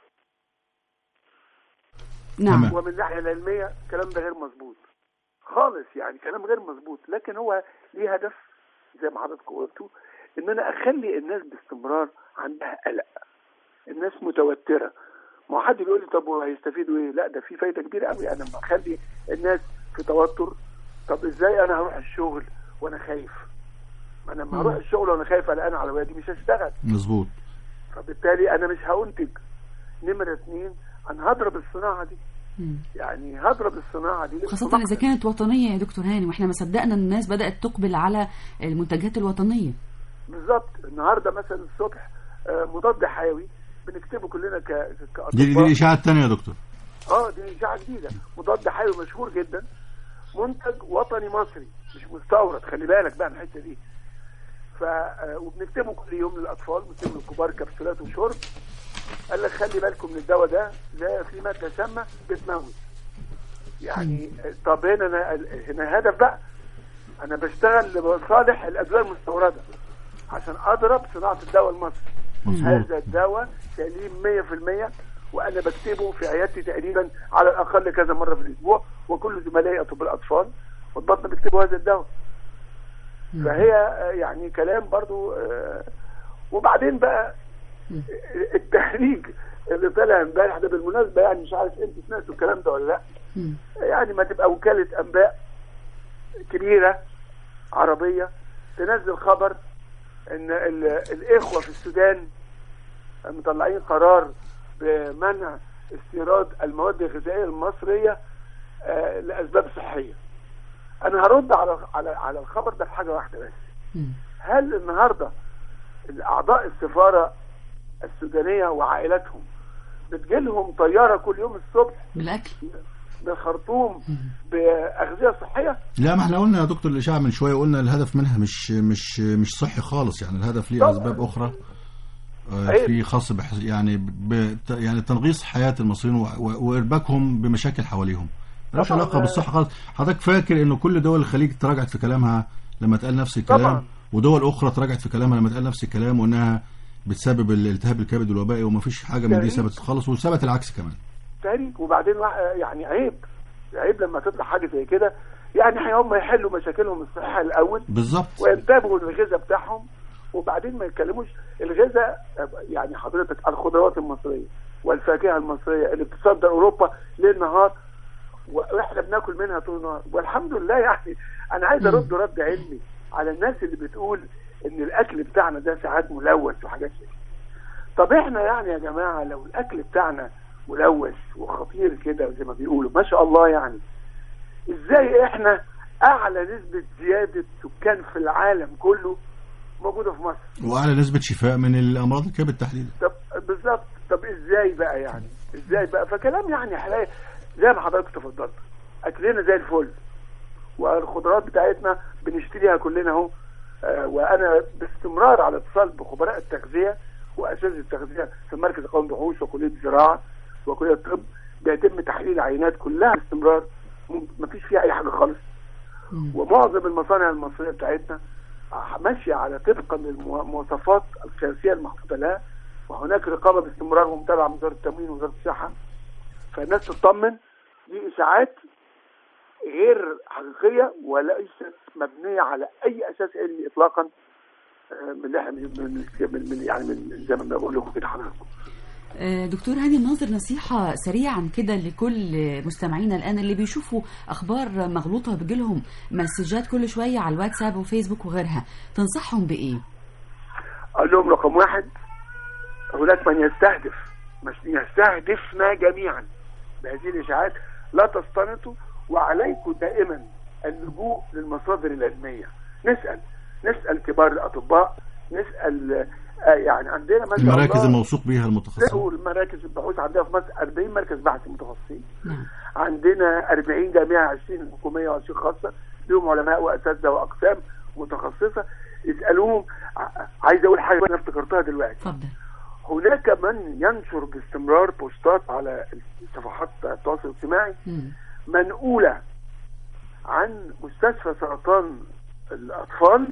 نعم تمام. ومن الناحيه العلميه الكلام ده غير مظبوط خالص يعني كلام غير مظبوط لكن هو ليه هدف زي ما حضرتك قلتوا ان انا اخلي الناس باستمرار عندها قلق الناس متوتره ما هو حد بيقول لي طب وهيستفيدوا ايه لا ده في فايده كبيره قوي انا لما اخلي الناس في توتر طب ازاي انا هروح الشغل وانا خايف ما انا لما هروح الشغل وانا خايف قلقان على ولادي مش هشتغل مظبوط فبالتالي انا مش هنتج نمره اتنين انا هضرب الصناعه دي مم. يعني هضرب الصناعه دي خاصة إذا كانت وطنية يا دكتور هاني وإحنا ما صدقنا إن الناس بدأت تقبل على المنتجات الوطنية بالظبط النهارده مثلا الصبح آه، مضاد حيوي بنكتبه كلنا ك دي, دي كاطباء الاشاعه الثانيه يا دكتور اه دي اشاعه جديده مضاد حيوي مشهور جدا منتج وطني مصري مش مستورد خلي بالك بقى من الحته دي ف آه، وبنكتبه كل يوم للاطفال بنكتبه للكبار كبسولات وشرب قال لك خلي بالكم من الدواء ده ده في ماده سامه بتموت يعني آه، طب هنا أنا هنا هدف بقى انا بشتغل لصالح الادويه المستورده عشان اضرب صناعه الدواء المصري مظبوط هذا الدواء سليم 100% وانا بكتبه في عيادتي تقريبا على الاقل كذا مره في الاسبوع وكل زملائي اطباء الاطفال والبطن بيكتبوا هذا الدواء فهي آه، يعني كلام برضو آه، وبعدين بقى التهريج اللي طلع امبارح ده بالمناسبه يعني مش عارف انت سمعتوا الكلام ده ولا لا مم. يعني ما تبقى وكاله انباء كبيره عربيه تنزل خبر ان ال- الاخوه في السودان مطلعين قرار بمنع استيراد المواد الغذائيه المصريه آه، لاسباب صحيه. انا هرد على على على الخبر ده بحاجه واحده بس. مم. هل النهارده الاعضاء السفاره السودانيه وعائلاتهم بتجيلهم طياره كل يوم الصبح بالاكل من الخرطوم باغذيه صحيه؟ لا ما احنا قلنا يا دكتور الاشاعه من شويه قلنا الهدف منها مش مش مش صحي خالص يعني الهدف ليه طبعا. اسباب اخرى آه، أيوة. في خاص بح يعني ب يعني تنغيص حياه المصريين و- و- وارباكهم بمشاكل حواليهم ملوش طبعا. علاقه بالصحه خالص حضرتك فاكر انه كل دول الخليج تراجعت في كلامها لما اتقال نفس الكلام طبعا. ودول اخرى تراجعت في كلامها لما اتقال نفس الكلام وانها بتسبب الالتهاب الكبد الوبائي وما فيش حاجه من دي تقريبا. ثبتت خالص وثبت العكس كمان تهريج وبعدين وا- يعني عيب عيب لما تطلع حاجه زي كده يعني هم يحلوا مشاكلهم الصحيه الاول بالظبط وينتبهوا للغذاء بتاعهم وبعدين ما يتكلموش الغذاء يعني حضرتك الخضروات المصريه والفاكهه المصريه اللي بتصدر اوروبا ليل نهار واحنا بناكل منها طول النهار والحمد لله يعني انا عايز ارد رد علمي على الناس اللي بتقول ان الاكل بتاعنا ده ساعات ملوث وحاجات زي كده. طب احنا يعني يا جماعه لو الاكل بتاعنا ملوث وخطير كده زي ما بيقولوا ما شاء الله يعني ازاي احنا اعلى نسبه زياده سكان في العالم كله موجوده في مصر واعلى نسبه شفاء من الامراض الكبد تحديدا طب بالظبط طب ازاي بقى يعني ازاي بقى فكلام يعني حلاقي زي ما حضرتك تفضلت اكلنا زي الفل والخضروات بتاعتنا بنشتريها كلنا اهو آه، وانا باستمرار على اتصال بخبراء التغذيه واساتذه التغذيه في مركز قومي بحوث وكليه الزراعه وكليه الطب بيتم تحليل عينات كلها باستمرار ما فيش فيها اي حاجه خالص ومعظم المصانع المصريه بتاعتنا ماشيه على طبقا للمواصفات القياسيه المحطوطه لها وهناك رقابه باستمرار ومتابعه من وزاره التموين ووزاره الصحه فالناس تطمن دي اشاعات غير حقيقيه وليست مبنيه على اي اساس علمي اطلاقا آه، من اللي احنا من من- من يعني من زي ما بقول لكم كده حضراتكم آه، دكتور هاني الناظر نصيحة سريعا كده لكل مستمعينا الآن اللي بيشوفوا أخبار مغلوطة بيجيلهم مسجات كل شوية على الواتساب وفيسبوك وغيرها تنصحهم بإيه؟ اقول لهم رقم واحد هناك من يستهدف مش يستهدفنا جميعا بهذه الاشاعات لا تستنطوا وعليكم دائما اللجوء للمصادر العلميه نسال نسال كبار الاطباء نسال آه، يعني عندنا ما شاء المراكز الله الموثوق بها المتخصصه والمراكز البحوث عندنا في مصر 40 مركز بحث متخصصين نعم عندنا 40 جامعه 20 حكوميه و20 خاصه لهم علماء واساتذه واقسام متخصصه اسالوهم ع- عايز اقول حاجه انا افتكرتها دلوقتي اتفضل هناك من ينشر باستمرار بوستات على صفحات التواصل الاجتماعي مم. منقوله عن مستشفى سرطان الاطفال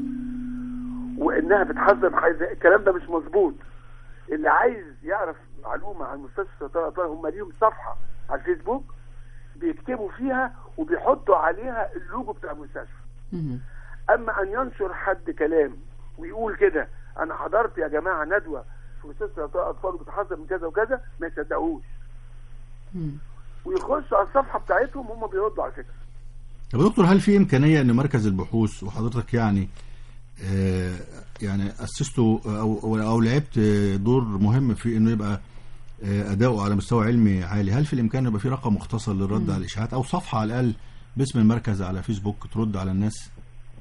وانها بتحذر من حاجه زي- الكلام ده مش مظبوط اللي عايز يعرف معلومه عن مستشفى سرطان الاطفال هم ليهم صفحه على الفيسبوك بيكتبوا فيها وبيحطوا عليها اللوجو بتاع المستشفى مم. اما ان ينشر حد كلام ويقول كده انا حضرت يا جماعه ندوه في مستشفى سرطان الاطفال وبتحذر من كذا وكذا ما يصدقوش مم. ويخشوا على الصفحه بتاعتهم هم بيردوا على فكره طب يا دكتور هل في امكانيه ان مركز البحوث وحضرتك يعني آه يعني اسستوا او او, أو لعبت دور مهم في انه يبقى آه اداؤه على مستوى علمي عالي هل في الامكان يبقى في رقم مختصر للرد على الاشاعات او صفحه على الاقل باسم المركز على فيسبوك ترد على الناس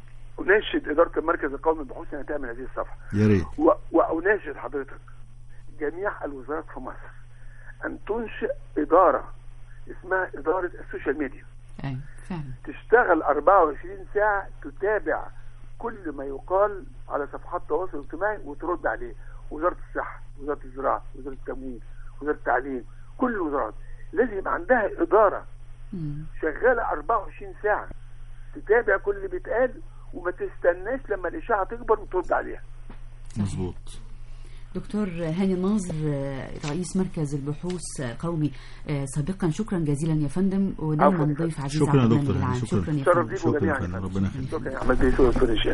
اناشد اداره المركز القومي للبحوث انها تعمل هذه الصفحه يا ريت و... واناشد حضرتك جميع الوزارات في مصر ان تنشئ اداره اسمها اداره السوشيال ميديا ايوه فعلا تشتغل 24 ساعه تتابع كل ما يقال على صفحات التواصل الاجتماعي وترد عليه وزاره الصحه وزاره الزراعه وزاره التموين وزاره التعليم كل الوزارات لازم يبقى عندها اداره مم. شغاله 24 ساعه تتابع كل اللي بيتقال وما تستناش لما الاشاعه تكبر وترد عليها مظبوط دكتور هاني ناظر آه، رئيس مركز البحوث آه، قومي آه، سابقا شكرا جزيلا يا فندم ودايما عفواً. ضيف عزيز شكراً يا على دكتور البرنامج هاني، العام شكراً. شكرا يا شرف فندم بيكم شكرا جميعا يا فندم ربنا يخليك شكرا يا احمد بيه شكرا دكتور هشام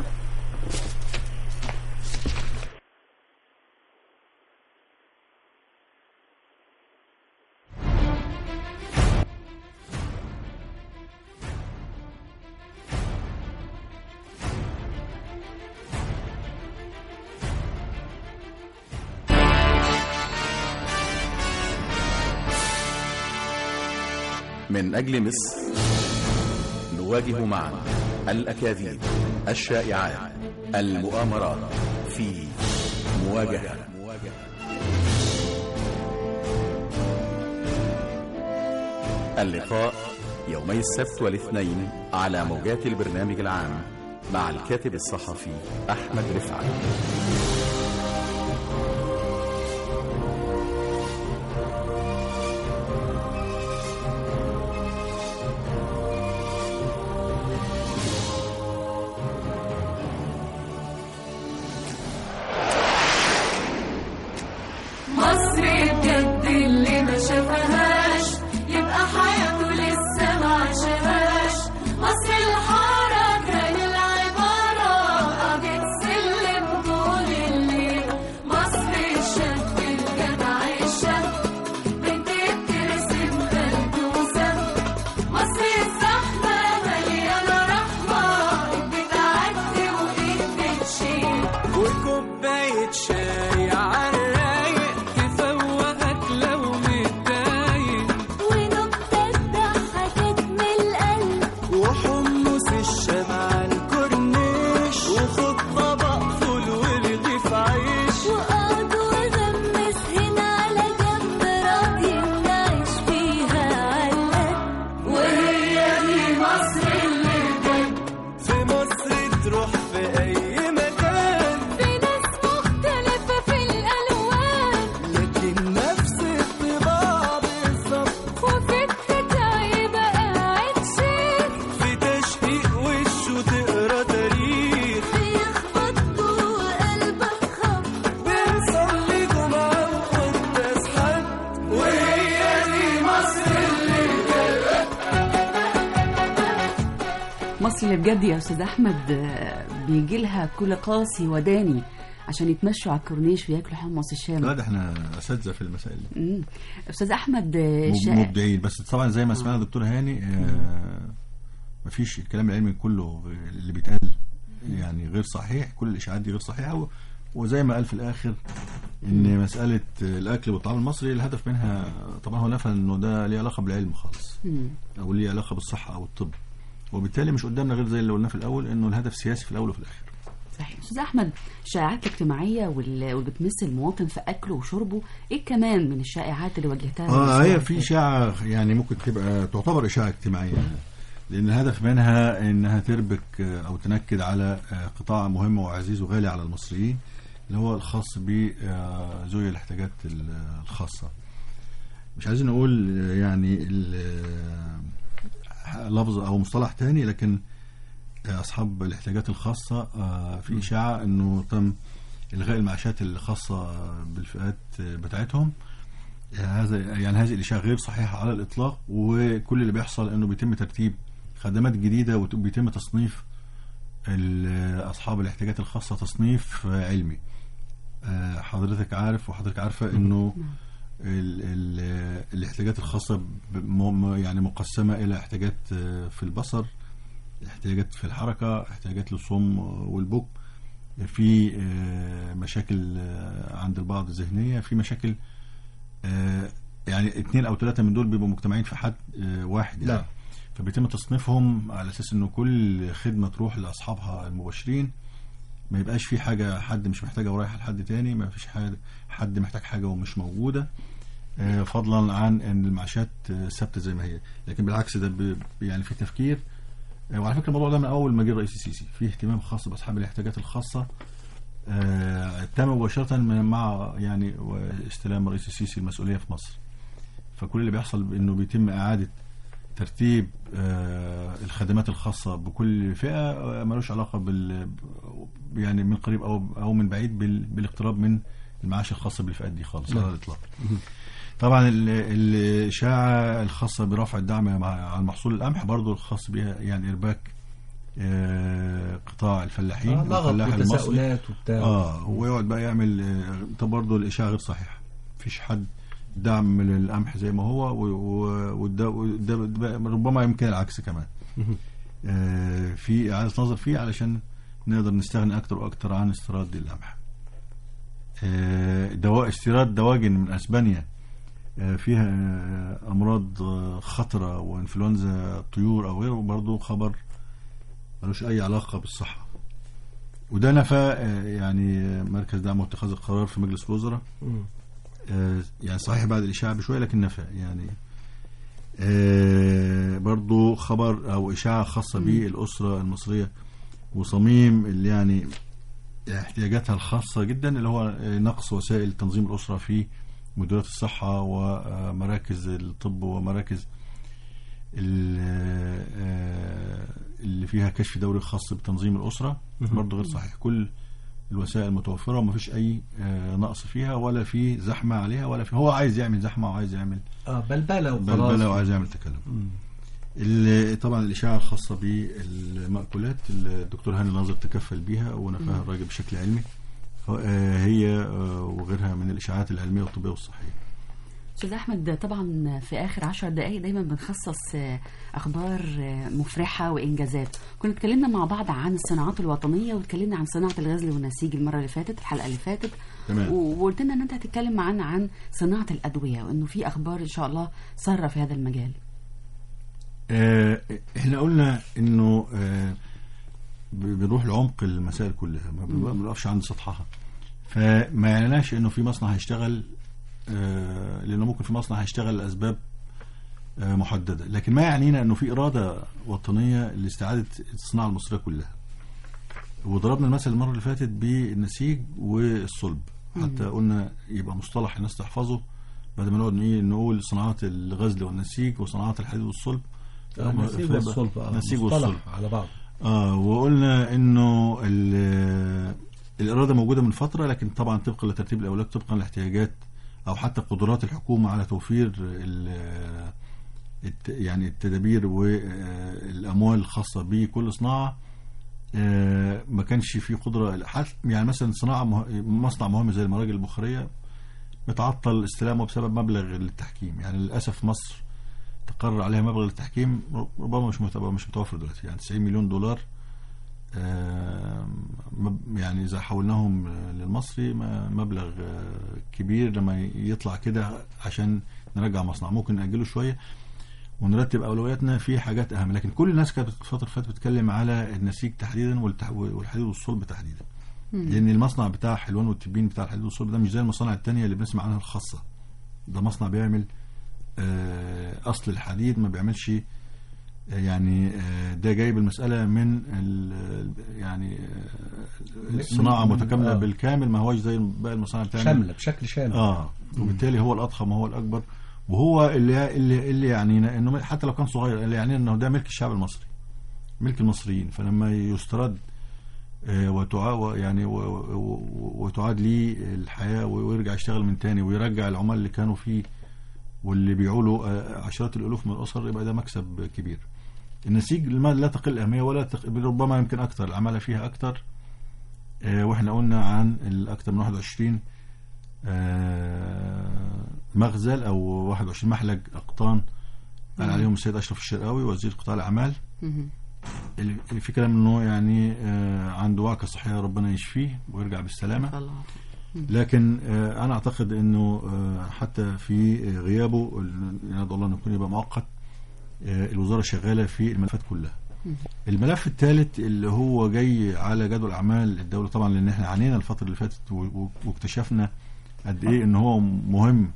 من أجل مصر نواجه معا الأكاذيب الشائعات المؤامرات في مواجهة اللقاء يومي السبت والاثنين على موجات البرنامج العام مع الكاتب الصحفي أحمد رفعت مصر بجد اللي ما شافهاش يبقى حياته لسه ما عاشهاش مصر الحركة للعبارة قضية سلم طول الليل مصر الشاب الجدع الشاب بنت بترسم بلدوسة مصر الزحمة مليانة رحمة بتعدي وإيد بتشيل وكوباية شاي عالرايق تفوقك لو متضايق ونكتة ضحكت من القلب وحمص الشمع الكورنيش وخد طبق فول ورغيف عيش وقعد وغمس هنا على جنب راضي نعيش فيها علقة وهي دي مصر اللي بجد في مصر تروح في أي مكان في ناس مختلفة في الألوان لكن نفس الطباع بالظبط وفي التتعي بقى قاعد شيخ في تشقيق وشه تقرا تاريخ بيخبط جوه قلبك خبط بنصلي جمعة وقداس حد وهي دي مصر اللي مصر اللي بجد يا استاذ احمد آه، بيجي لها كل قاسي وداني عشان يتمشوا على الكورنيش وياكلوا حمص الشام لا ده احنا اساتذه في المسائل دي مم. استاذ احمد آه، مب- شا- مبدعين بس طبعا زي ما سمعنا دكتور هاني آه مفيش الكلام العلمي كله اللي بيتقال يعني غير صحيح كل الاشاعات دي غير صحيحه و- وزي ما قال في الاخر ان مساله الاكل والطعام المصري الهدف منها طبعا هو نفى انه ده ليه علاقه بالعلم خالص مم. او ليه علاقه بالصحه او الطب وبالتالي مش قدامنا غير زي اللي قلناه في الاول انه الهدف سياسي في الاول وفي الاخر صحيح استاذ احمد الشائعات الاجتماعيه وال- واللي بتمس المواطن في اكله وشربه ايه كمان من الشائعات اللي واجهتها اه الأسبوع هي اللي في فات؟ اشاعه يعني ممكن تبقى تعتبر اشاعه اجتماعيه لان الهدف منها انها تربك آه، او تنكد على آه، قطاع مهم وعزيز وغالي على المصريين اللي هو الخاص بذوي الاحتياجات ال- الخاصه مش عايزين نقول آه، يعني ال- آه، لفظ او مصطلح تاني لكن آه، اصحاب الاحتياجات الخاصه آه، في اشاعه انه تم الغاء المعاشات الخاصه بالفئات آه، بتاعتهم هذا يعني هذه الاشاعه غير صحيحه على الاطلاق وكل اللي بيحصل انه بيتم ترتيب خدمات جديده وبيتم تصنيف ال- اصحاب الاحتياجات الخاصه تصنيف آه، علمي آه، حضرتك عارف وحضرتك عارفه انه ال ال الاحتياجات الخاصه ب- م- يعني مقسمه الى احتياجات آه، في البصر احتياجات في الحركه احتياجات للصم والبكم في آه، مشاكل آه، عند البعض ذهنيه في مشاكل آه، يعني اثنين او ثلاثه من دول بيبقوا مجتمعين في حد آه، واحد يعني نعم. فبيتم تصنيفهم على اساس انه كل خدمه تروح لاصحابها المباشرين ما يبقاش في حاجه حد مش محتاجها ورايحه لحد تاني ما فيش حد حد محتاج حاجه ومش موجوده آه، فضلا عن ان المعاشات آه، ثابته زي ما هي لكن بالعكس ده ب- يعني في تفكير آه، وعلى فكره الموضوع ده من اول ما جه الرئيس السيسي في اهتمام خاص باصحاب الاحتياجات الخاصه آه، تم مباشره من- مع يعني استلام الرئيس السيسي المسؤوليه في مصر فكل اللي بيحصل انه بيتم اعاده ترتيب آه، الخدمات الخاصه بكل فئه آه، ملوش علاقه بال يعني من قريب او او من بعيد بال- بالاقتراب من المعاش الخاص بالفئات دي خالص على نعم. الاطلاق طبعا ال- الاشاعه الخاصه برفع الدعم مع- على محصول القمح برضو الخاص بها يعني ارباك آه، قطاع الفلاحين آه، ضغط والفلاح المصري وتساؤلات وبتاع اه ويقعد بقى يعمل آه، طب برضه الاشاعه غير صحيحه مفيش حد دعم للقمح زي ما هو و- و- وده وده- ده ربما يمكن العكس كمان آه، في اعاده نظر فيه علشان نقدر نستغني اكتر واكتر عن استيراد القمح آه، دواء استيراد دواجن من اسبانيا آه، فيها آه، امراض آه، خطره وانفلونزا طيور او غيره برضه خبر ملوش اي علاقه بالصحه وده نفى آه، يعني آه، مركز دعم واتخاذ القرار في مجلس الوزراء مم. آه، يعني صحيح بعد الإشاعة بشوية لكن نفى يعني آه، برضو خبر أو إشاعة خاصة بالأسرة المصرية وصميم اللي يعني احتياجاتها الخاصة جدا اللي هو آه، نقص وسائل تنظيم الأسرة في مديريات الصحة ومراكز الطب ومراكز ال- آه، اللي فيها كشف دوري خاص بتنظيم الأسرة برضه غير صحيح كل الوسائل متوفرة وما فيش أي آه، نقص فيها ولا في زحمة عليها ولا في هو عايز يعمل زحمة وعايز يعمل اه بلبله وخلاص بلبلة وعايز يعمل تكلم ال- طبعا الإشاعة الخاصة بالمأكولات الدكتور هاني ناظر تكفل بيها ونفاها الراجل بشكل علمي آه، هي آه، وغيرها من الإشاعات العلمية والطبية والصحية استاذ احمد طبعا في اخر عشر دقائق دايما بنخصص آه، اخبار آه، مفرحه وانجازات كنا اتكلمنا مع بعض عن الصناعات الوطنيه واتكلمنا عن صناعه الغزل والنسيج المره اللي فاتت الحلقه اللي فاتت تمام. و- وقلت لنا ان انت هتتكلم معانا عن صناعه الادويه وانه في اخبار ان شاء الله ساره في هذا المجال آه، احنا قلنا انه آه، ب- بنروح لعمق المسائل كلها ما بن- ما بنقفش عند سطحها فما يعنيناش انه في مصنع هيشتغل آه، لانه ممكن في مصنع هيشتغل لاسباب آه، محدده لكن ما يعنينا انه في اراده وطنيه لاستعاده الصناعه المصريه كلها وضربنا المثل المره اللي فاتت بالنسيج والصلب حتى قلنا يبقى مصطلح الناس تحفظه بدل ما نقعد إيه نقول صناعات الغزل والنسيج وصناعات الحديد والصلب آه، النسيج فيبقى والصلب آه، نسيج مصطلح والصلب على بعض اه وقلنا انه ال- الاراده موجوده من فتره لكن طبعا طبقا لترتيب الاولويات طبقا لاحتياجات او حتى قدرات الحكومه على توفير ال- الت- يعني التدابير والاموال الخاصه بكل صناعه آه، ما كانش في قدره حت- يعني مثلا صناعه مه... مصنع مهم زي المراجل البخاريه متعطل استلامه بسبب مبلغ للتحكيم يعني للاسف مصر تقرر عليها مبلغ للتحكيم ربما مش متبقى مش متوفر دلوقتي يعني 90 مليون دولار آه، مب- يعني اذا حولناهم للمصري ما- مبلغ آه، كبير لما يطلع كده عشان نرجع مصنع ممكن ناجله شويه ونرتب اولوياتنا في حاجات اهم لكن كل الناس كانت الفتره اللي فاتت بتتكلم على النسيج تحديدا والتح- والحديد والصلب تحديدا لان المصنع بتاع حلوان والتبين بتاع الحديد والصلب ده مش زي المصانع التانية اللي بنسمع عنها الخاصه ده مصنع بيعمل آه، اصل الحديد ما بيعملش آه، يعني آه، ده جايب المساله من ال- يعني آه، الصناعه من- متكامله آه. بالكامل ما هوش زي باقي المصانع بتعمل شامله بشكل شامل اه وبالتالي هو الاضخم وهو الاكبر وهو اللي اللي اللي يعنينا انه حتى لو كان صغير اللي يعنينا انه ده ملك الشعب المصري ملك المصريين فلما يسترد آه، وتعا يعني و- و- وتعاد ليه الحياه ويرجع يشتغل من تاني ويرجع العمال اللي كانوا فيه واللي بيعولوا آه، عشرات الالوف من الاسر يبقى ده مكسب كبير النسيج ما لا تقل اهميه ولا تق... ربما يمكن اكثر العماله فيها اكثر آه، واحنا قلنا عن الاكثر من 21 آه، مغزل او 21 محلج اقطان قال عليهم السيد اشرف الشرقاوي وزير قطاع الاعمال مهم. اللي اللي في كلام انه يعني آه، عنده وعكه صحيه ربنا يشفيه ويرجع بالسلامه الله لكن آه، انا اعتقد انه آه، حتى في غيابه ال- ندعو الله انه يكون يبقى مؤقت آه، الوزاره شغاله في الملفات كلها الملف الثالث اللي هو جاي على جدول اعمال الدوله طبعا لان احنا عانينا الفتره اللي فاتت و- و- واكتشفنا قد ايه ان هو مهم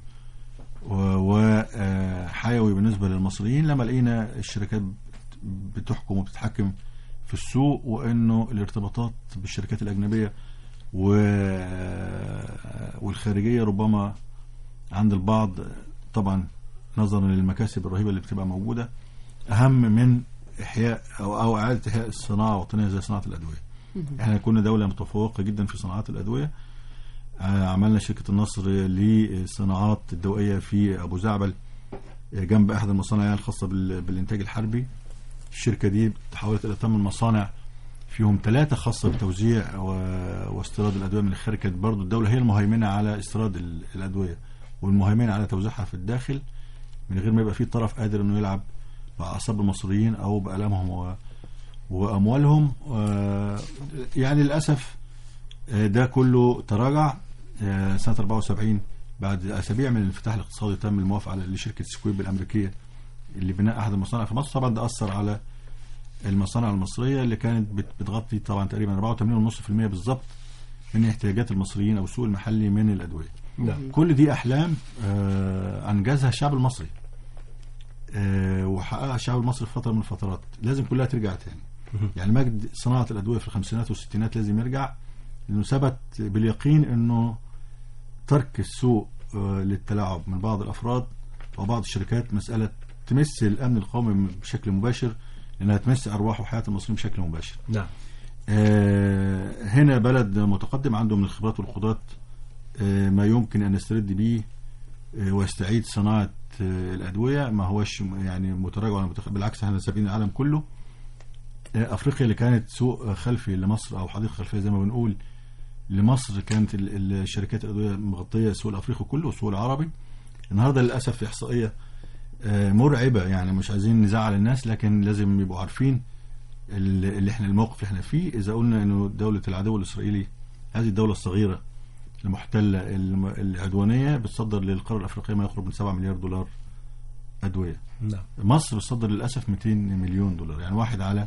وحيوي بالنسبه للمصريين لما لقينا الشركات بت- بتحكم وبتتحكم في السوق وانه الارتباطات بالشركات الاجنبيه و- والخارجيه ربما عند البعض طبعا نظرا للمكاسب الرهيبه اللي بتبقى موجوده اهم من احياء او او اعاده احياء الصناعه الوطنيه زي صناعه الادويه. احنا كنا دوله متفوقه جدا في صناعات الادويه آه، عملنا شركه النصر للصناعات الدوائيه في ابو زعبل آه، جنب احد المصانع الخاصه بال- بالانتاج الحربي الشركه دي تحولت الى ثمان مصانع فيهم ثلاثه خاصه بتوزيع و- واستيراد الادويه من الخارج كانت برضه الدوله هي المهيمنه على استيراد ال- الادويه والمهيمنه على توزيعها في الداخل من غير ما يبقى في طرف قادر انه يلعب باعصاب المصريين او بالامهم و- واموالهم آه، يعني للاسف آه، ده كله تراجع آه، سنه 74 بعد اسابيع من الانفتاح الاقتصادي تم الموافقه على لشركه سكويب الامريكيه اللي بناء احد المصانع في مصر طبعا ده اثر على المصانع المصريه اللي كانت بت- بتغطي طبعا تقريبا 84.5% بالظبط من احتياجات المصريين او السوق المحلي من الادويه. نعم كل دي احلام آه، انجزها الشعب المصري آه، وحققها الشعب المصري في فتره من الفترات لازم كلها ترجع تاني يعني مجد صناعه الادويه في الخمسينات والستينات لازم يرجع لانه ثبت باليقين انه ترك السوق آه، للتلاعب من بعض الافراد وبعض الشركات مساله تمس الامن القومي بشكل مباشر لانها تمس ارواح وحياه المصريين بشكل مباشر. نعم آه، هنا بلد متقدم عنده من الخبرات والقدرات آه، ما يمكن ان نسترد به آه، ويستعيد صناعه آه، الادويه ما هوش يعني متراجع ولا متخ... بالعكس احنا سابقين العالم كله آه، افريقيا اللي كانت سوق آه، خلفي لمصر او حديقه خلفيه زي ما بنقول لمصر كانت ال- ال- الشركات الادويه مغطيه السوق الافريقي كله والسوق العربي النهارده للاسف في احصائيه آه، مرعبه يعني مش عايزين نزعل الناس لكن لازم يبقوا عارفين ال- اللي احنا الموقف اللي احنا فيه اذا قلنا انه دوله العدو الاسرائيلي هذه الدوله الصغيره المحتله الم- العدوانيه بتصدر للقاره الافريقيه ما يقرب من 7 مليار دولار ادويه نعم مصر بتصدر للاسف 200 مليون دولار يعني واحد على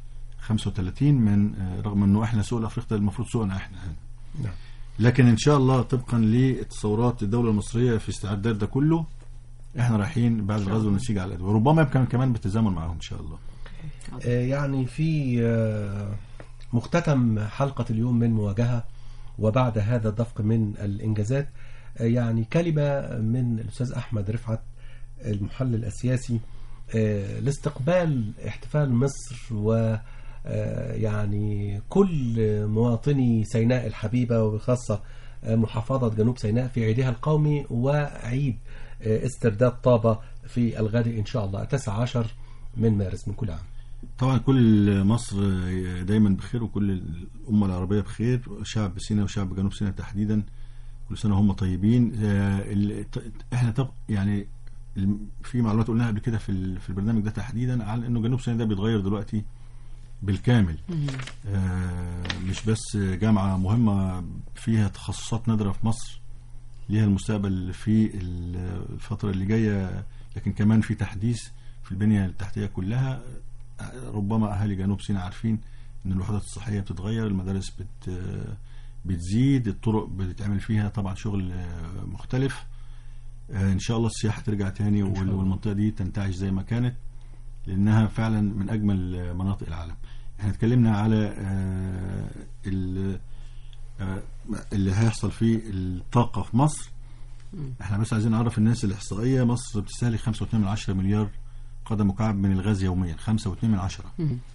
35 من آه، رغم انه احنا سوق الافريقي ده المفروض سوقنا احنا يعني. نعم لكن ان شاء الله طبقا لتصورات الدوله المصريه في استعداد ده كله احنا رايحين بعد الغزو والنسيج على الادويه ربما يمكن كمان بالتزامن معاهم ان شاء الله آه، يعني في آه، مختتم حلقة اليوم من مواجهة وبعد هذا الدفق من الإنجازات آه، يعني كلمة من الأستاذ أحمد رفعت المحلل السياسي آه، لاستقبال احتفال مصر و آه، يعني كل مواطني سيناء الحبيبة وبخاصة آه، محافظة جنوب سيناء في عيدها القومي وعيد آه، استرداد طابة في الغد إن شاء الله 19 من مارس من كل عام طبعا كل مصر دايما بخير وكل الامه العربيه بخير شعب سيناء وشعب جنوب سيناء تحديدا كل سنه هم طيبين آه، ال- احنا طب يعني ال- في معلومات قلناها قبل كده في ال- في البرنامج ده تحديدا على انه جنوب سيناء ده بيتغير دلوقتي بالكامل آه، مش بس جامعه مهمه فيها تخصصات نادره في مصر ليها المستقبل في ال- الفتره اللي جايه لكن كمان في تحديث في البنيه التحتيه كلها ربما اهالي جنوب سيناء عارفين ان الوحدات الصحيه بتتغير المدارس بت بتزيد الطرق بتتعمل فيها طبعا شغل آه، مختلف آه، ان شاء الله السياحه ترجع تاني وال- والمنطقه دي تنتعش زي ما كانت لانها فعلا من اجمل آه، مناطق العالم احنا اتكلمنا على آه، ال- آه، اللي هيحصل في الطاقه في مصر احنا بس عايزين نعرف الناس الاحصائيه مصر بتستهلك 5.2 مليار قدم مكعب من الغاز يوميا 5.2 من عشرة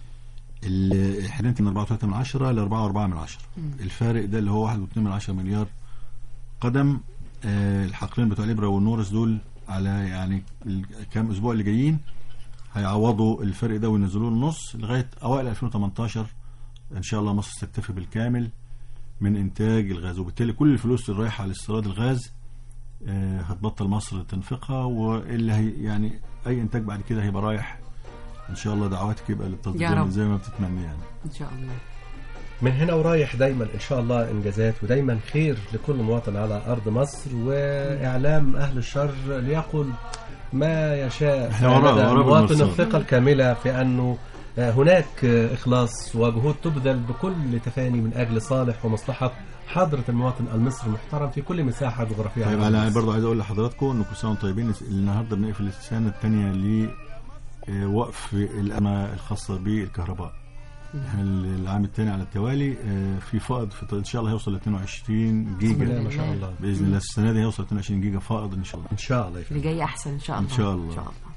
ال- احنا يمكن 4.3 من عشرة ل 4.4 من عشرة الفارق ده اللي هو 1.2 من عشرة مليار قدم آه، الحقلين بتوع الابره والنورس دول على يعني الكام اسبوع اللي جايين هيعوضوا الفرق ده وينزلوه النص لغايه اوائل 2018 ان شاء الله مصر تكتفي بالكامل من انتاج الغاز وبالتالي كل الفلوس اللي رايحه لاستيراد الغاز آه، هتبطل مصر تنفقها واللي هي يعني اي انتاج بعد كده هيبقى رايح ان شاء الله دعواتك يبقى يا للتصدير رب. زي ما بتتمنى يعني ان شاء الله من هنا ورايح دايما ان شاء الله انجازات ودايما خير لكل مواطن على ارض مصر واعلام اهل الشر ليقل ما يشاء إحنا وراه- لدى وراه المواطن بالمرصاد. الثقه الكامله في انه آه، هناك آه، إخلاص وجهود تبذل بكل تفاني من أجل صالح ومصلحة حضرة المواطن المصري المحترم في كل مساحة جغرافية طيب على انا مصر. برضه عايز اقول لحضراتكم ان كل سنه وانتم طيبين النهارده بنقفل السنه الثانيه ل آه، وقف الأمة الخاصة بالكهرباء احنا العام الثاني على التوالي آه، في فائض في ان شاء الله هيوصل ل 22 بسم الله جيجا ما شاء الله باذن الله السنه دي هيوصل 22 جيجا فائض ان شاء الله إن شاء الله يا اللي فندم. جاي احسن ان شاء الله إن شاء الله. ان شاء الله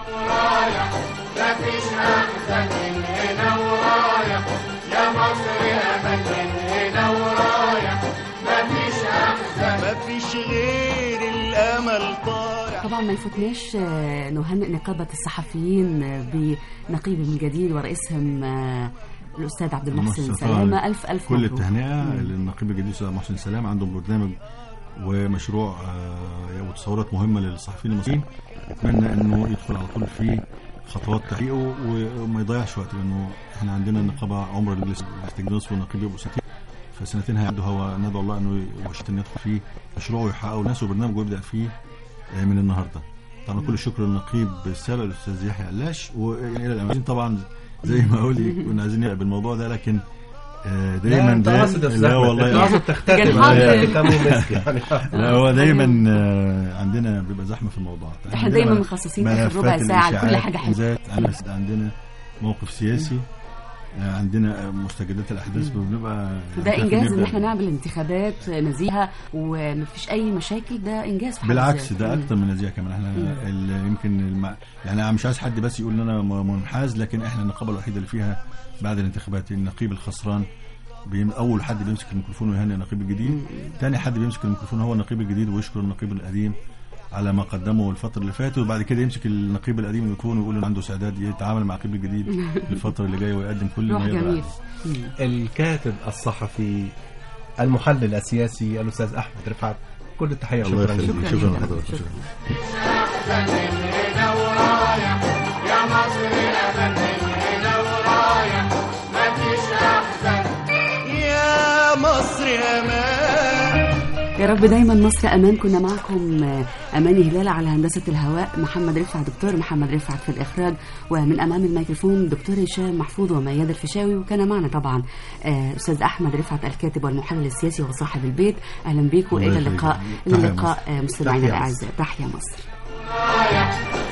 مفيش غير الامل طارع طبعا ما يفوتناش آه، نهنئ نقابة الصحفيين آه، بنقيب من جديد ورئيسهم آه، الأستاذ عبد المحسن محسن سلامة طبعاً. ألف ألف كل مبروك. التهنئه مم. للنقيب الجديد استاذ محسن سلام عندهم برنامج ومشروع آه، وتصورات مهمه للصحفيين المصريين اتمنى انه يدخل على طول في خطوات تحقيقه وما يضيعش وقت لانه احنا عندنا النقابه عمر اللي لسه محتاج نصف والنقيب يبقوا سنتين فسنتين هيعدوا هو ندعو الله انه يوشط ان يدخل في مشروع ويحققه الناس وبرنامج ويبدا فيه آه، من النهارده طبعا كل الشكر للنقيب السابق الاستاذ يحيى علاش والى الامازين طبعا زي ما اقول كنا عايزين نبقى بالموضوع ده لكن آه، لا دايما انت ده- قاصد يا أستاذ لا أحمد، والله انت قاصد تختتم كان حاضر. كم مسك يعني لا هو دايما آه، عندنا بيبقى زحمه في الموضوعات احنا عندنا دايما ملف- مخصصين آخر ربع ملفات ساعة لكل الإشاعات، حاجة حلوة. ذات عندنا عندنا موقف سياسي آه، عندنا آه، مستجدات الاحداث بنبقى ده عارفين انجاز ان نبدأ. احنا نعمل انتخابات نزيهه ومفيش اي مشاكل ده انجاز في حد بالعكس ذاته. ده مم. اكتر من نزيهه كمان احنا ال- يمكن الم... يعني انا مش عايز حد بس يقول ان انا م- منحاز لكن احنا النقابه الوحيده اللي فيها بعد الانتخابات النقيب الخسران بيم... اول حد بيمسك الميكروفون ويهنئ النقيب الجديد ثاني حد بيمسك الميكروفون هو النقيب الجديد ويشكر النقيب القديم على ما قدمه الفترة اللي فاتت وبعد كده يمسك النقيب القديم الميكروفون ويقول انه عنده استعداد يتعامل مع النقيب الجديد الفترة اللي جاية ويقدم كل روح ما يقدر جميل عليه. الكاتب الصحفي المحلل السياسي الأستاذ أحمد رفعت كل التحية الله شكرا يخليك جزيلا شكرا لك. لحضرتك شكرا. شكرا يا مصر امان يا رب دايما مصر امان كنا معكم آه، اماني هلال على هندسه الهواء محمد رفعت دكتور محمد رفعت في الاخراج ومن امام الميكروفون دكتور هشام محفوظ ومياد الفيشاوي وكان معنا طبعا آه، استاذ احمد رفعت الكاتب والمحلل السياسي وصاحب البيت اهلا بكم الله الى يخليك. اللقاء الى تحيا اللقاء آه، مستمعينا تحيا الاعزاء تحيا مصر